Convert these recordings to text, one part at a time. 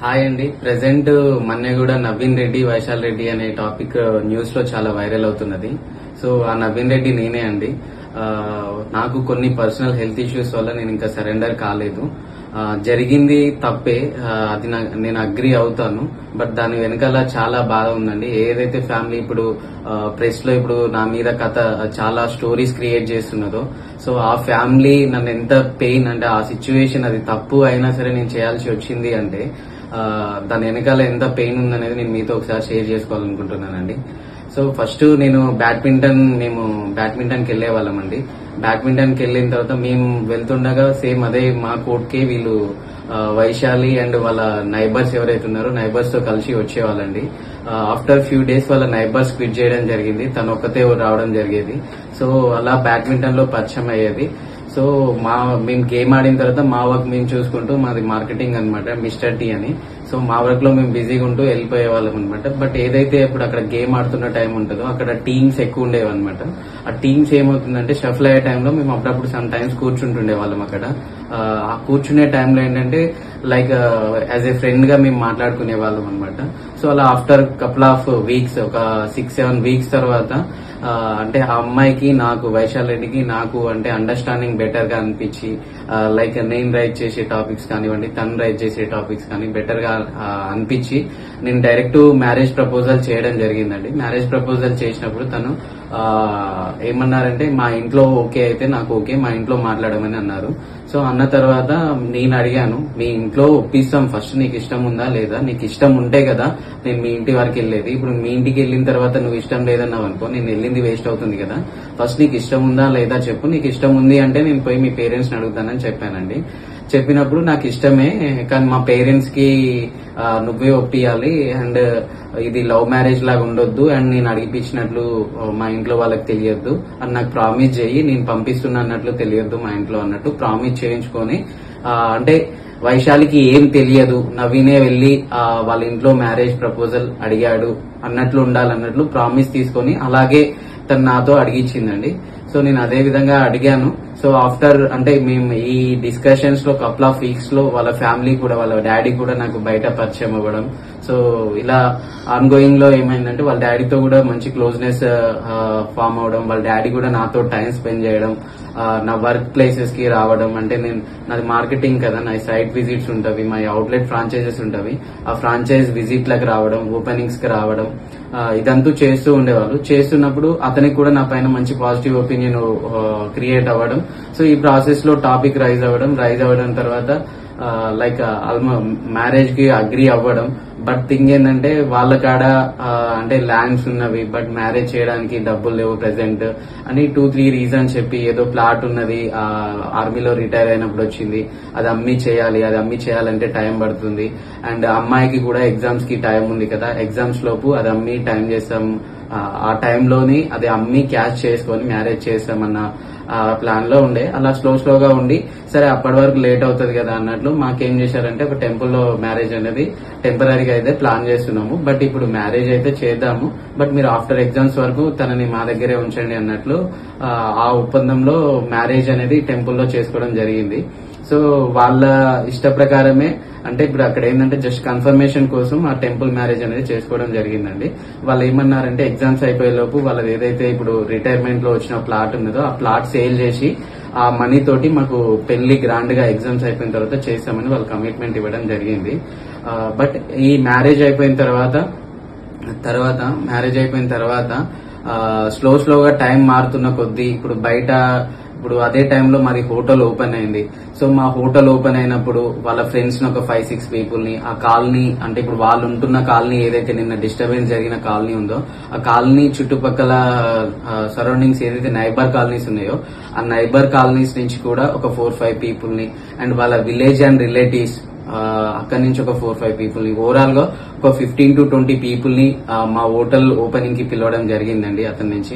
hi అండి present Manneguda Naveen Reddy Vaishal Reddy అనే topic news లో చాలా వైరల్ అవుతున్నది సో ఆ నవీన్ రెడ్డి నేనే అండి ఆ, నాకు కొన్ని పర్సనల్ హెల్త్ ఇష్యూస్ వల్ల నేను ఇంకా సరెండర్ కాలేదు ఆ, జరిగింది తప్పే ఆ, అది నా- నేను అగ్రి అవుతాను బట్ దాని వెనకాల చాలా బాధ ఉందండి ఏదైతే ఫ్యామిలీ ఇప్పుడు ప్రెస్ లో ఇప్పుడు నా మీద కథ చాలా స్టోరీస్ క్రియేట్ చేస్తున్నదో సో ఆ ఫ్యామిలీ నన్ను ఎంత పెయిన్ అంటే ఆ సిచ్యువేషన్ అది తప్పు అయినా సరే నేను చేయాల్సి వచ్చింది అంటే ఆ, దాని వెనకాల ఎంత పెయిన్ ఉందనేది నేను మీతో ఒకసారి షేర్ చేసుకోవాలనుకుంటున్నానండి సో ఫస్ట్ నేను బ్యాడ్మింటన్ మేము బ్యాడ్మింటన్కి వెళ్ళే వాళ్ళం అండి బ్యాడ్మింటన్కి వెళ్ళిన తర్వాత మేము వెళ్తుండగా సేమ్ అదే మా కోర్ట్కి వీళ్ళు ఆ, వైశాలి అండ్ వాళ్ళ నైబర్స్ ఎవరైతే ఉన్నారో నైబర్స్ తో కలిసి వచ్చేవాళ్ళండి ఆఫ్టర్ ఫ్యూ డేస్ వాళ్ళ నైబర్స్ క్విట్ చేయడం జరిగింది తను ఒక్కతే రావడం జరిగేది సో అలా బ్యాడ్మింటన్ లో పరిచయం అయ్యేది సో మా మేము గేమ్ ఆడిన తర్వాత మా వర్క్ మేము చూసుకుంటూ మాది మార్కెటింగ్ అన్నమాట మిస్టర్ టీ అని సో మా వర్క్ లో మేము బిజీగా ఉంటూ వెళ్ళిపోయే వాళ్ళం అనమాట బట్ ఏదైతే ఇప్పుడు అక్కడ గేమ్ ఆడుతున్న టైం ఉంటుందో అక్కడ టీమ్స్ ఎక్కువ ఉండేవి అనమాట ఆ టీమ్స్ ఏమవుతుందంటే షఫల్ అయ్యే టైంలో మేము అప్పుడప్పుడు సమ్ టైమ్స్ కూర్చుంటుండే వాళ్ళం అక్కడ ఆ, ఆ కూర్చునే టైంలో ఏంటంటే లైక్ యాజ్ ఏ ఫ్రెండ్ గా మేము మాట్లాడుకునే వాళ్ళం అనమాట సో అలా ఆఫ్టర్ కపుల్ ఆఫ్ వీక్స్ ఒక సిక్స్ సెవెన్ వీక్స్ తర్వాత ఆ, అంటే ఆ అమ్మాయికి నాకు వైశాల్ రెడ్డికి నాకు అంటే అండర్స్టాండింగ్ బెటర్ గా అనిపించి లైక్ నేను రైట్ చేసే టాపిక్స్ కానివ్వండి తను రైట్ చేసే టాపిక్స్ కానీ బెటర్ గా ఆ, అనిపించి నేను డైరెక్ట్ మ్యారేజ్ ప్రపోజల్ చేయడం జరిగిందండి మ్యారేజ్ ప్రపోజల్ చేసినప్పుడు తను ఆ, ఏమన్నారంటే మా ఇంట్లో ఓకే అయితే నాకు ఓకే మా ఇంట్లో మాట్లాడమని అన్నారు సో అన్న తర్వాత నేను అడిగాను మీ ఇంట్లో ఒప్పిస్తాం ఫస్ట్ నీకు ఇష్టం ఉందా లేదా నీకు ఇష్టం ఉంటే కదా నేను మీ ఇంటి వరకు వెళ్ళేది ఇప్పుడు మీ ఇంటికి వెళ్ళిన తర్వాత నువ్వు ఇష్టం లేదన్నావు అనుకో నేను వెళ్ళింది వేస్ట్ అవుతుంది కదా ఫస్ట్ నీకు ఇష్టం ఉందా లేదా చెప్పు నీకు ఇష్టం ఉంది అంటే నేను పోయి మీ పేరెంట్స్ అడుగుతానని చెప్పానండి చెప్పినప్పుడు నాకు ఇష్టమే కానీ మా పేరెంట్స్ కి ఆ, నువ్వే ఒప్పియాలి అండ్ ఇది లవ్ మ్యారేజ్ లాగా ఉండొద్దు అండ్ నేను అడిగిపించినట్లు ఆ, మా ఇంట్లో వాళ్ళకి తెలియద్దు అని నాకు ప్రామిస్ చేయి నేను పంపిస్తున్నా అన్నట్లు తెలియద్దు మా ఇంట్లో అన్నట్టు ప్రామిస్ చేయించుకొని ఆ, అంటే వైశాలికి ఏం తెలియదు నవీనే వెళ్ళి ఆ, వాళ్ళ ఇంట్లో మ్యారేజ్ ప్రపోజల్ అడిగాడు అన్నట్లు ఉండాలన్నట్లు ప్రామిస్ తీసుకొని అలాగే తను నాతో అడిగించిందండి సో నేను అదే విధంగా అడిగాను సో ఆఫ్టర్ అంటే మేము ఈ డిస్కషన్స్ లో కపుల్ ఆఫ్ వీక్స్ లో వాళ్ళ ఫ్యామిలీ కూడా వాళ్ళ డాడీ కూడా నాకు బయట పరిచయం అవ్వడం సో ఇలా ఆన్ గోయింగ్ లో ఏమైందంటే వాళ్ళ డాడీతో కూడా మంచి క్లోజ్నెస్ ఫామ్ అవడం వాళ్ళ డాడీ కూడా నాతో టైం స్పెండ్ చేయడం ఆ, నా వర్క్ ప్లేసెస్ కి రావడం అంటే నేను నాది మార్కెటింగ్ కదా నా సైట్ విజిట్స్ ఉంటవి మా అవుట్లెట్ ఫ్రాంచైజెస్ ఉంటవి ఆ ఫ్రాంచైజ్ విజిట్ లకు రావడం ఓపెనింగ్స్ కి రావడం ఆ, ఇదంతా చేస్తూ ఉండేవాళ్ళు చేస్తున్నప్పుడు అతనికి కూడా నా పైన మంచి పాజిటివ్ ఒపీనియన్ క్రియేట్ అవ్వడం సో ఈ ప్రాసెస్ లో టాపిక్ రైజ్ అవ్వడం రైజ్ అవ్వడం తర్వాత లైక్ ఆల్మో మ్యారేజ్ కి అగ్రి అవ్వడం బట్ థింగ్ ఏంటంటే వాళ్ళ కాడ ఆ, అంటే ల్యాండ్స్ ఉన్నవి బట్ మ్యారేజ్ చేయడానికి డబ్బులు లేవు ప్రెసెంట్ అని టూ త్రీ రీజన్స్ చెప్పి ఏదో ప్లాట్ ఉన్నది ఆర్మీలో రిటైర్ అయినప్పుడు వచ్చింది అది అమ్మి చేయాలి అది అమ్మి చేయాలంటే టైం పడుతుంది అండ్ అమ్మాయికి కూడా ఎగ్జామ్స్ కి టైం ఉంది కదా ఎగ్జామ్స్ లోపు అది అమ్మి టైం చేస్తాం ఆ, ఆ టైంలోని అది అమ్మి క్యాష్ చేసుకొని మ్యారేజ్ చేస్తామన్న ప్లాన్ లో ఉండే అలా స్లో స్లోగా ఉండి సరే అప్పటి వరకు లేట్ అవుతుంది కదా అన్నట్లు మాకేం చేశారంటే ఒక టెంపుల్ లో మ్యారేజ్ అనేది టెంపరీగా అయితే ప్లాన్ చేస్తున్నాము బట్ ఇప్పుడు మ్యారేజ్ అయితే చేద్దాము బట్ మీరు ఆఫ్టర్ ఎగ్జామ్స్ వరకు తనని మా దగ్గరే ఉంచండి అన్నట్లు ఆ, ఆ ఒప్పందంలో మ్యారేజ్ అనేది టెంపుల్లో చేసుకోవడం జరిగింది సో వాళ్ళ ఇష్ట ప్రకారమే అంటే ఇప్పుడు అక్కడ ఏంటంటే జస్ట్ కన్ఫర్మేషన్ కోసం ఆ టెంపుల్ మ్యారేజ్ అనేది చేసుకోవడం జరిగిందండి వాళ్ళు ఏమన్నారంటే ఎగ్జామ్స్ అయిపోయే లోపు వాళ్ళది ఏదైతే ఇప్పుడు రిటైర్మెంట్ లో వచ్చిన ప్లాట్ ఉన్నదో ఆ ప్లాట్ సేల్ చేసి ఆ మనీ తోటి మాకు పెళ్లి గ్రాండ్ గా ఎగ్జామ్స్ అయిపోయిన తర్వాత చేస్తామని వాళ్ళు కమిట్మెంట్ ఇవ్వడం జరిగింది బట్ ఈ మ్యారేజ్ అయిపోయిన తర్వాత తర్వాత మ్యారేజ్ అయిపోయిన తర్వాత స్లో స్లోగా టైం మారుతున్న కొద్దీ ఇప్పుడు బయట ఇప్పుడు అదే టైంలో మాది హోటల్ ఓపెన్ అయింది సో మా హోటల్ ఓపెన్ అయినప్పుడు వాళ్ళ ఫ్రెండ్స్ ని ఒక ఫైవ్ సిక్స్ పీపుల్ ని ఆ కాలనీ అంటే ఇప్పుడు వాళ్ళు ఉంటున్న కాలనీ ఏదైతే నిన్న డిస్టర్బెన్స్ జరిగిన కాలనీ ఉందో ఆ కాలనీ చుట్టుపక్కల సరౌండింగ్స్ ఏదైతే నైబర్ కాలనీస్ ఉన్నాయో ఆ నైబర్ కాలనీస్ నుంచి కూడా ఒక ఫోర్ ఫైవ్ పీపుల్ ని అండ్ వాళ్ళ విలేజ్ అండ్ రిలేటివ్స్ అక్కడి నుంచి ఒక ఫోర్ ఫైవ్ పీపుల్ ని ఓవరాల్ గా ఒక ఫిఫ్టీన్ టు ట్వంటీ పీపుల్ ని ఆ, మా హోటల్ ఓపెనింగ్ కి పిలవడం జరిగిందండి అతని నుంచి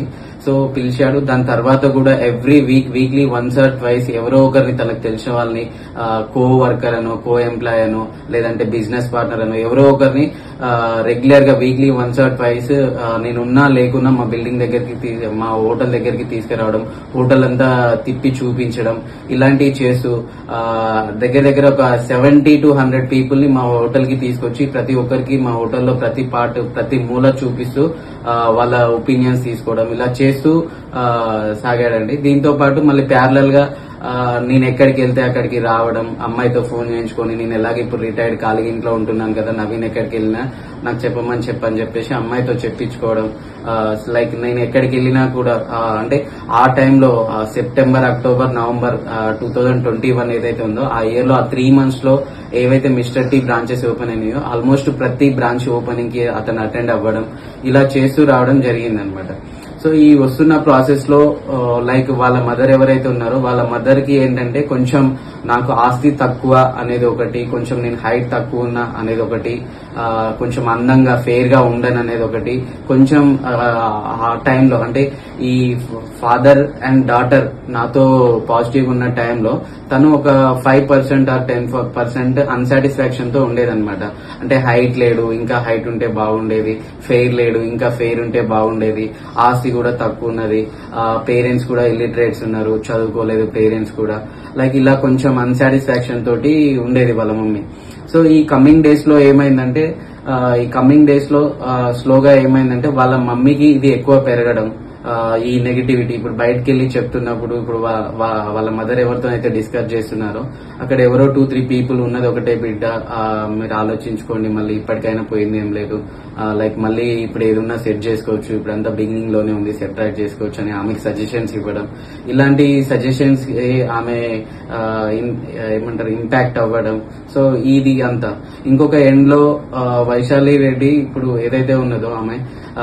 సో పిలిచాడు దాని తర్వాత కూడా every week weekly once or twice ఎవరో ఒకరిని తనకు తెలిసిన వాళ్ళని కో వర్కర్ అనో కో ఎంప్లాయ్ అనో లేదంటే బిజినెస్ పార్ట్నర్ అనో ఎవరో ఒకరిని రెగ్యులర్ గా వీక్లీ వన్స్ ఆర్ ట్వైస్ నేను ఉన్నా లేకున్నా మా బిల్డింగ్ దగ్గరికి తీ- మా హోటల్ దగ్గరికి తీసుకురావడం హోటల్ అంతా తిప్పి చూపించడం ఇలాంటివి చేస్తూ ఆ, దగ్గర దగ్గర ఒక సెవెంటీ టు హండ్రెడ్ పీపుల్ ని మా హోటల్ కి తీసుకొచ్చి ప్రతి ఒక్కరికి మా హోటల్లో ప్రతి పార్ట్ ప్రతి మూల చూపిస్తూ ఆ, వాళ్ళ ఒపీనియన్స్ తీసుకోవడం ఇలా చేస్తూ ఆ, సాగాడండి దీంతో పాటు మళ్ళీ ప్యారలల్ గా ఆ, నేను ఎక్కడికి వెళ్తే అక్కడికి రావడం అమ్మాయితో ఫోన్ చేయించుకొని నేను ఎలాగ ఇప్పుడు రిటైర్డ్ ఖాళీగా ఇంట్లో ఉంటున్నాను కదా నవీన్ ఎక్కడికి వెళ్ళినా నాకు చెప్పమని చెప్పని చెప్పేసి అమ్మాయితో చెప్పించుకోవడం లైక్ నేను ఎక్కడికి వెళ్ళినా కూడా ఆ, అంటే ఆ టైంలో September October November two thousand twenty one ఏదైతే ఉందో ఆ ఇయర్ లో ఆ త్రీ మంత్స్ లో ఏవైతే మిస్టర్ టీ బ్రాంచెస్ ఓపెన్ అయినాయో ఆల్మోస్ట్ ప్రతి బ్రాంచ్ ఓపెనింగ్ కి అతను అటెండ్ అవ్వడం ఇలా చేస్తూ రావడం జరిగింది అనమాట సో ఈ వస్తున్న ప్రాసెస్ లో ఆ, లైక్ వాళ్ళ మదర్ ఎవరైతే ఉన్నారో వాళ్ళ మదర్ కి ఏంటంటే కొంచెం నాకు ఆస్తి తక్కువ అనేది ఒకటి కొంచెం నేను హైట్ తక్కువ ఉన్నా అనేది ఒకటి ఆ, కొంచెం అందంగా ఫెయిర్ గా ఉండను అనేది ఒకటి కొంచెం ఆ, ఆ టైంలో అంటే ఈ ఫాదర్ అండ్ డాటర్ నాతో పాజిటివ్ ఉన్న టైంలో తను ఒక five percent or ten percent unsatisfaction తో ఉండేదన్నమాట అంటే హైట్ లేడు ఇంకా హైట్ ఉంటే బాగుండేది ఫెయిర్ లేడు ఇంకా ఫెయిర్ ఉంటే బాగుండేది ఆస్తి కూడా తక్కువ ఉన్నది పేరెంట్స్ కూడా ఇల్లిటరేట్స్ ఉన్నారు చదువుకోలేదు పేరెంట్స్ కూడా లైక్ ఇలా కొంచెం అన్సాటిస్ఫాక్షన్ తోటి ఉండేది వాళ్ళ మమ్మీ సో ఈ కమింగ్ డేస్ లో ఏమైందంటే ఆ, ఈ కమింగ్ డేస్ లో ఆ, స్లోగా ఏమైందంటే వాళ్ళ మమ్మీకి ఇది ఎక్కువ పెరగడం ఆ, ఈ నెగిటివిటీ ఇప్పుడు బయటకు వెళ్ళి చెప్తున్నప్పుడు ఇప్పుడు వా- వా- వాళ్ళ మదర్ ఎవరితో అయితే డిస్కస్ చేస్తున్నారో అక్కడ ఎవరో టూ త్రీ పీపుల్ ఉన్నది ఒకటే బిడ్డ ఆ, మీరు ఆలోచించుకోండి మళ్ళీ ఇప్పటికైనా పోయింది ఏం లేదు లైక్ మళ్ళీ ఇప్పుడు ఏదన్నా సెట్ చేసుకోవచ్చు ఇప్పుడు అంతా బిగినింగ్ లోనే ఉంది సెట్ రైట్ చేసుకోవచ్చు అని ఆమెకి సజెషన్స్ ఇవ్వడం ఇలాంటి సజెషన్స్ ఆమె ఆ, ఇన్- ఏమంటారు ఇంపాక్ట్ అవ్వడం సో ఇది అంతా ఇంకొక ఎండ్ లో ఆ, వైశాలి రెడ్డి ఇప్పుడు ఏదైతే ఉన్నదో ఆమె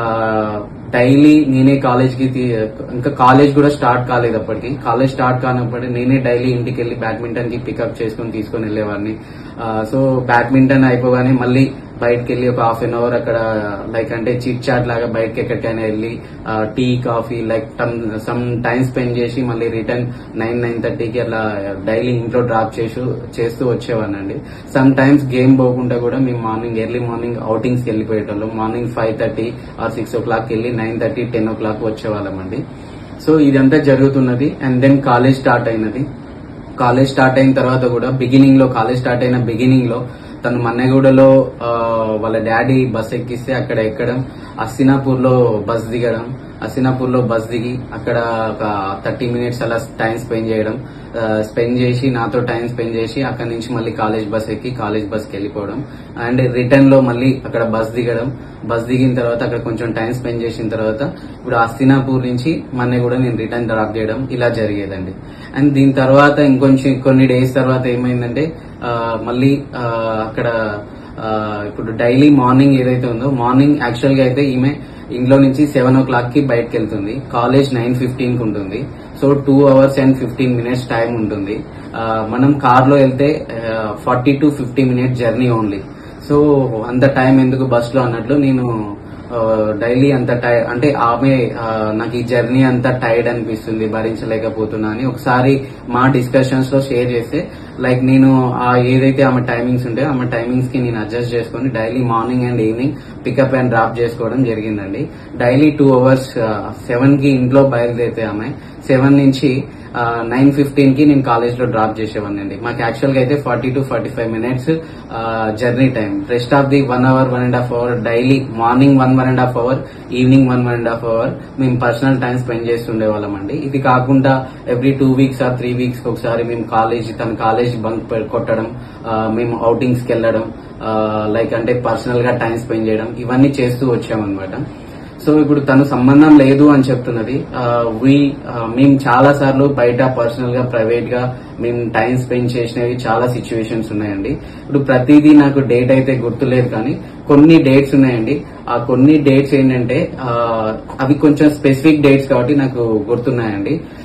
డైలీ నేనే కాలేజ్ కి తీ- ఇంకా కాలేజ్ కూడా స్టార్ట్ కాలేదు అప్పటికి కాలేజ్ స్టార్ట్ కానప్పటి నేనే డైలీ ఇంటికి వెళ్ళి బ్యాడ్మింటన్ కి పికప్ చేసుకొని తీసుకొని వెళ్ళేవాడిని ఆ, సో బ్యాడ్మింటన్ అయిపోగానే మళ్ళీ బయటకు వెళ్ళి ఒక హాఫ్ అన్ అవర్ అక్కడ లైక్ అంటే చిట్ చాట్ లాగా బయటకి ఎక్కడికైనా వెళ్ళి tea coffee like some time spend చేసి మళ్ళీ రిటర్న్ నైన్ నైన్ థర్టీకి అట్లా డైలీ ఇంట్లో డ్రాప్ చేసి చేస్తూ వచ్చేవాడినండి సమ్ టైమ్స్ గేమ్ పోకుండా కూడా మేము మార్నింగ్ ఎర్లీ మార్నింగ్ అవుటింగ్స్కి వెళ్ళిపోయేటోళ్ళం morning five thirty or six o'clock వెళ్ళి nine thirty ten o'clock వచ్చేవాళ్ళం అండి సో ఇదంతా జరుగుతున్నది అండ్ దెన్ కాలేజ్ స్టార్ట్ అయినది కాలేజ్ స్టార్ట్ అయిన తర్వాత కూడా బిగినింగ్ లో కాలేజ్ స్టార్ట్ అయిన బిగినింగ్ లో తను మన్నెగూడలో ఆ, వాళ్ళ డాడీ బస్ ఎక్కిస్తే అక్కడ ఎక్కడం అస్సినాపూర్ లో బస్ దిగడం అస్సినాపూర్ లో బస్ దిగి అక్కడ ఒక థర్టీ మినిట్స్ అలా టైం స్పెండ్ చేయడం స్పెండ్ చేసి నాతో టైం స్పెండ్ చేసి అక్కడ నుంచి మళ్ళీ కాలేజ్ బస్ ఎక్కి కాలేజ్ బస్ కి వెళ్ళిపోవడం అండ్ రిటర్న్ లో మళ్ళీ అక్కడ బస్ దిగడం బస్ దిగిన తర్వాత అక్కడ కొంచెం టైం స్పెండ్ చేసిన తర్వాత ఇప్పుడు అస్తినాపూర్ నుంచి మొన్న కూడా నేను రిటర్న్ డ్రాప్ చేయడం ఇలా జరిగేదండి అండ్ దీని తర్వాత ఇంకొంచెం కొన్ని డేస్ తర్వాత ఏమైందంటే ఆ, మళ్ళీ ఆ, అక్కడ ఆ, ఇప్పుడు డైలీ మార్నింగ్ ఏదైతే ఉందో మార్నింగ్ యాక్చువల్ గా అయితే ఈమె ఇంట్లో నుంచి సెవెన్ ఓ క్లాక్ కి బయటకు వెళ్తుంది కాలేజ్ నైన్ ఫిఫ్టీన్ కి ఉంటుంది so two hours and fifteen minutes time ఉంటుంది ఆ, మనం కార్ లో వెళ్తే forty to fifty minutes journey only so అంత టైం ఎందుకు బస్ లో అన్నట్లు నేను డైలీ అంత టై అంటే ఆమె ఆ, నాకు ఈ జర్నీ అంత టైర్డ్ అనిపిస్తుంది భరించలేకపోతున్నా అని ఒకసారి మా డిస్కషన్స్ లో షేర్ చేస్తే లైక్ నేను ఆ ఏదైతే ఆమె టైమింగ్స్ ఉంటాయో ఆమె టైమింగ్స్ కి నేను అడ్జస్ట్ చేసుకొని daily morning and evening pickup and drop చేసుకోవడం జరిగిందండి డైలీ టూ అవర్స్ సెవెన్ కి ఇంట్లో బయలుదేరితే ఆమె సెవెన్ నుంచి నైన్ ఫిఫ్టీన్ కి నేను కాలేజ్ లో డ్రాప్ చేసేవాడిని అండి మాకు యాక్చువల్ గా అయితే forty to forty five minutes journey time rest of the one hour one and half hour daily morning one one and half hour evening one one and half hour మేము personal time spend చేస్తుండే వాళ్ళం అండి ఇది కాకుండా every two weeks or three weeks ఒకసారి మేము college తన college bunk కొట్టడం ఆ, మేము అవుటింగ్స్ కి వెళ్ళడం లైక్ అంటే పర్సనల్ గా టైం స్పెండ్ చేయడం ఇవన్నీ చేస్తూ వచ్చామన్నమాట సో ఇప్పుడు తను సంబంధం లేదు అని చెప్తున్నది వి మేము చాలా సార్లు బయట పర్సనల్ గా ప్రైవేట్ గా మేము టైం స్పెండ్ చేసినవి చాలా సిచ్యువేషన్స్ ఉన్నాయండి ఇప్పుడు ప్రతిదీ నాకు డేట్ అయితే గుర్తులేదు కానీ కొన్ని డేట్స్ ఉన్నాయండి ఆ కొన్ని డేట్స్ ఏంటంటే ఆ, అవి కొంచెం స్పెసిఫిక్ డేట్స్ కాబట్టి నాకు గుర్తున్నాయండి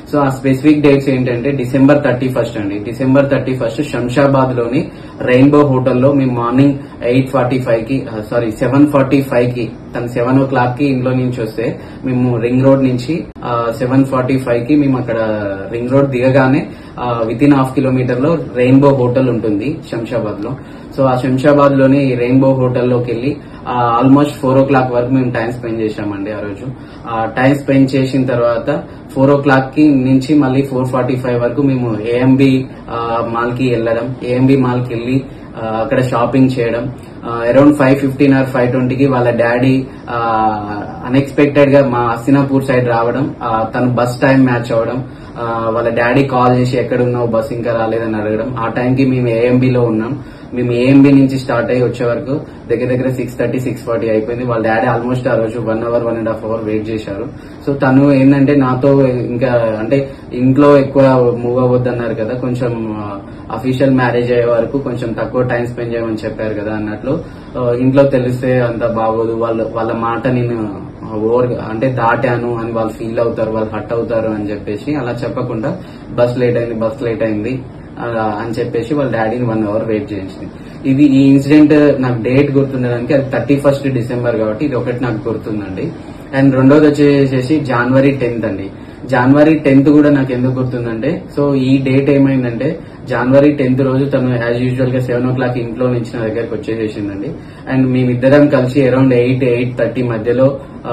సో ఆ స్పెసిఫిక్ డేట్స్ ఏంటంటే డిసెంబర్ థర్టీ ఫస్ట్ అండి డిసెంబర్ థర్టీ ఫస్ట్ శంషాబాద్ లోని రెయిన్బో హోటల్లో మేము మార్నింగ్ ఎయిట్ ఫార్టీ ఫైవ్ కి సారీ సెవెన్ ఫార్టీ ఫైవ్ కి తను సెవెన్ ఓ క్లాక్ కి ఇంట్లో నుంచి వస్తే మేము రింగ్ రోడ్ నుంచి సెవెన్ ఫార్టీ ఫైవ్ కి మేము అక్కడ రింగ్ రోడ్ దిగగానే విత్ ఇన్ హాఫ్ కిలోమీటర్ లో రెయిన్బో హోటల్ ఉంటుంది శంషాబాద్ లో సో ఆ శంషాబాద్ లోని రెయిన్బో హోటల్లోకి వెళ్ళి ఆల్మోస్ట్ ఫోర్ ఓ క్లాక్ వరకు మేము టైం స్పెండ్ చేశామండి ఆ రోజు ఆ టైం స్పెండ్ చేసిన తర్వాత ఫోర్ ఓ క్లాక్ కి నుంచి మళ్ళీ ఫోర్ ఫార్టీ ఫైవ్ వరకు మేము ఏఎంబి మాల్ కి వెళ్ళడం ఏఎంబి మాల్ కి వెళ్ళి ఆ, అక్కడ షాపింగ్ చేయడం around five fifteen or five ట్వంటీకి వాళ్ళ డాడీ అన్ఎక్స్పెక్టెడ్ గా మా అసినాపూర్ సైడ్ రావడం ఆ, తను బస్ టైం మ్యాచ్ అవ్వడం ఆ, వాళ్ళ డాడీ కాల్ చేసి ఎక్కడున్నావు బస్ ఇంకా రాలేదని అడగడం ఆ టైంకి మేము ఏఎంబి లో ఉన్నాం మేము ఏఎంబి నుంచి స్టార్ట్ అయ్యి వచ్చే వరకు దగ్గర దగ్గర సిక్స్ థర్టీ సిక్స్ ఫార్టీ అయిపోయింది వాళ్ళ డాడీ ఆల్మోస్ట్ ఆ రోజు one hour one and half hour wait చేశారు సో తను ఏంటంటే నాతో ఇంకా అంటే ఇంట్లో ఎక్కువ మూవ్ అవ్వద్దన్నారు కదా కొంచెం అఫీషియల్ మ్యారేజ్ అయ్యే వరకు కొంచెం తక్కువ టైం స్పెండ్ చేయమని చెప్పారు కదా అన్నట్లు ఆ, ఇంట్లో తెలిస్తే అంత బాగోదు వాళ్ళ వాళ్ళ మాట నేను ఓవర్ అంటే దాటాను అని వాళ్ళు ఫీల్ అవుతారు వాళ్ళు హట్ అవుతారు అని చెప్పేసి అలా చెప్పకుండా బస్ లేట్ అయింది బస్ లేట్ అయింది అలా అని చెప్పేసి వాళ్ళ డాడీని వన్ అవర్ వెయిట్ చేయించింది ఇది ఈ ఇన్సిడెంట్ నాకు డేట్ గుర్తుండడానికి అది థర్టీ ఫస్ట్ డిసెంబర్ కాబట్టి ఇది ఒకటి నాకు గుర్తుందండి అండ్ రెండోది వచ్చేసేసి జనవరి టెన్త్ అండి జనవరి టెన్త్ కూడా నాకు ఎందుకు గుర్తుందంటే సో ఈ డేట్ ఏమైందంటే జనవరి టెన్త్ రోజు తను యాజ్ యూజువల్ గా సెవెన్ ఓ క్లాక్ ఇంట్లో నుంచి నా దగ్గరకు వచ్చేసేసిందండి అండ్ మేమిద్దరం కలిసి అరౌండ్ ఎయిట్ ఎయిట్ థర్టీ మధ్యలో ఆ,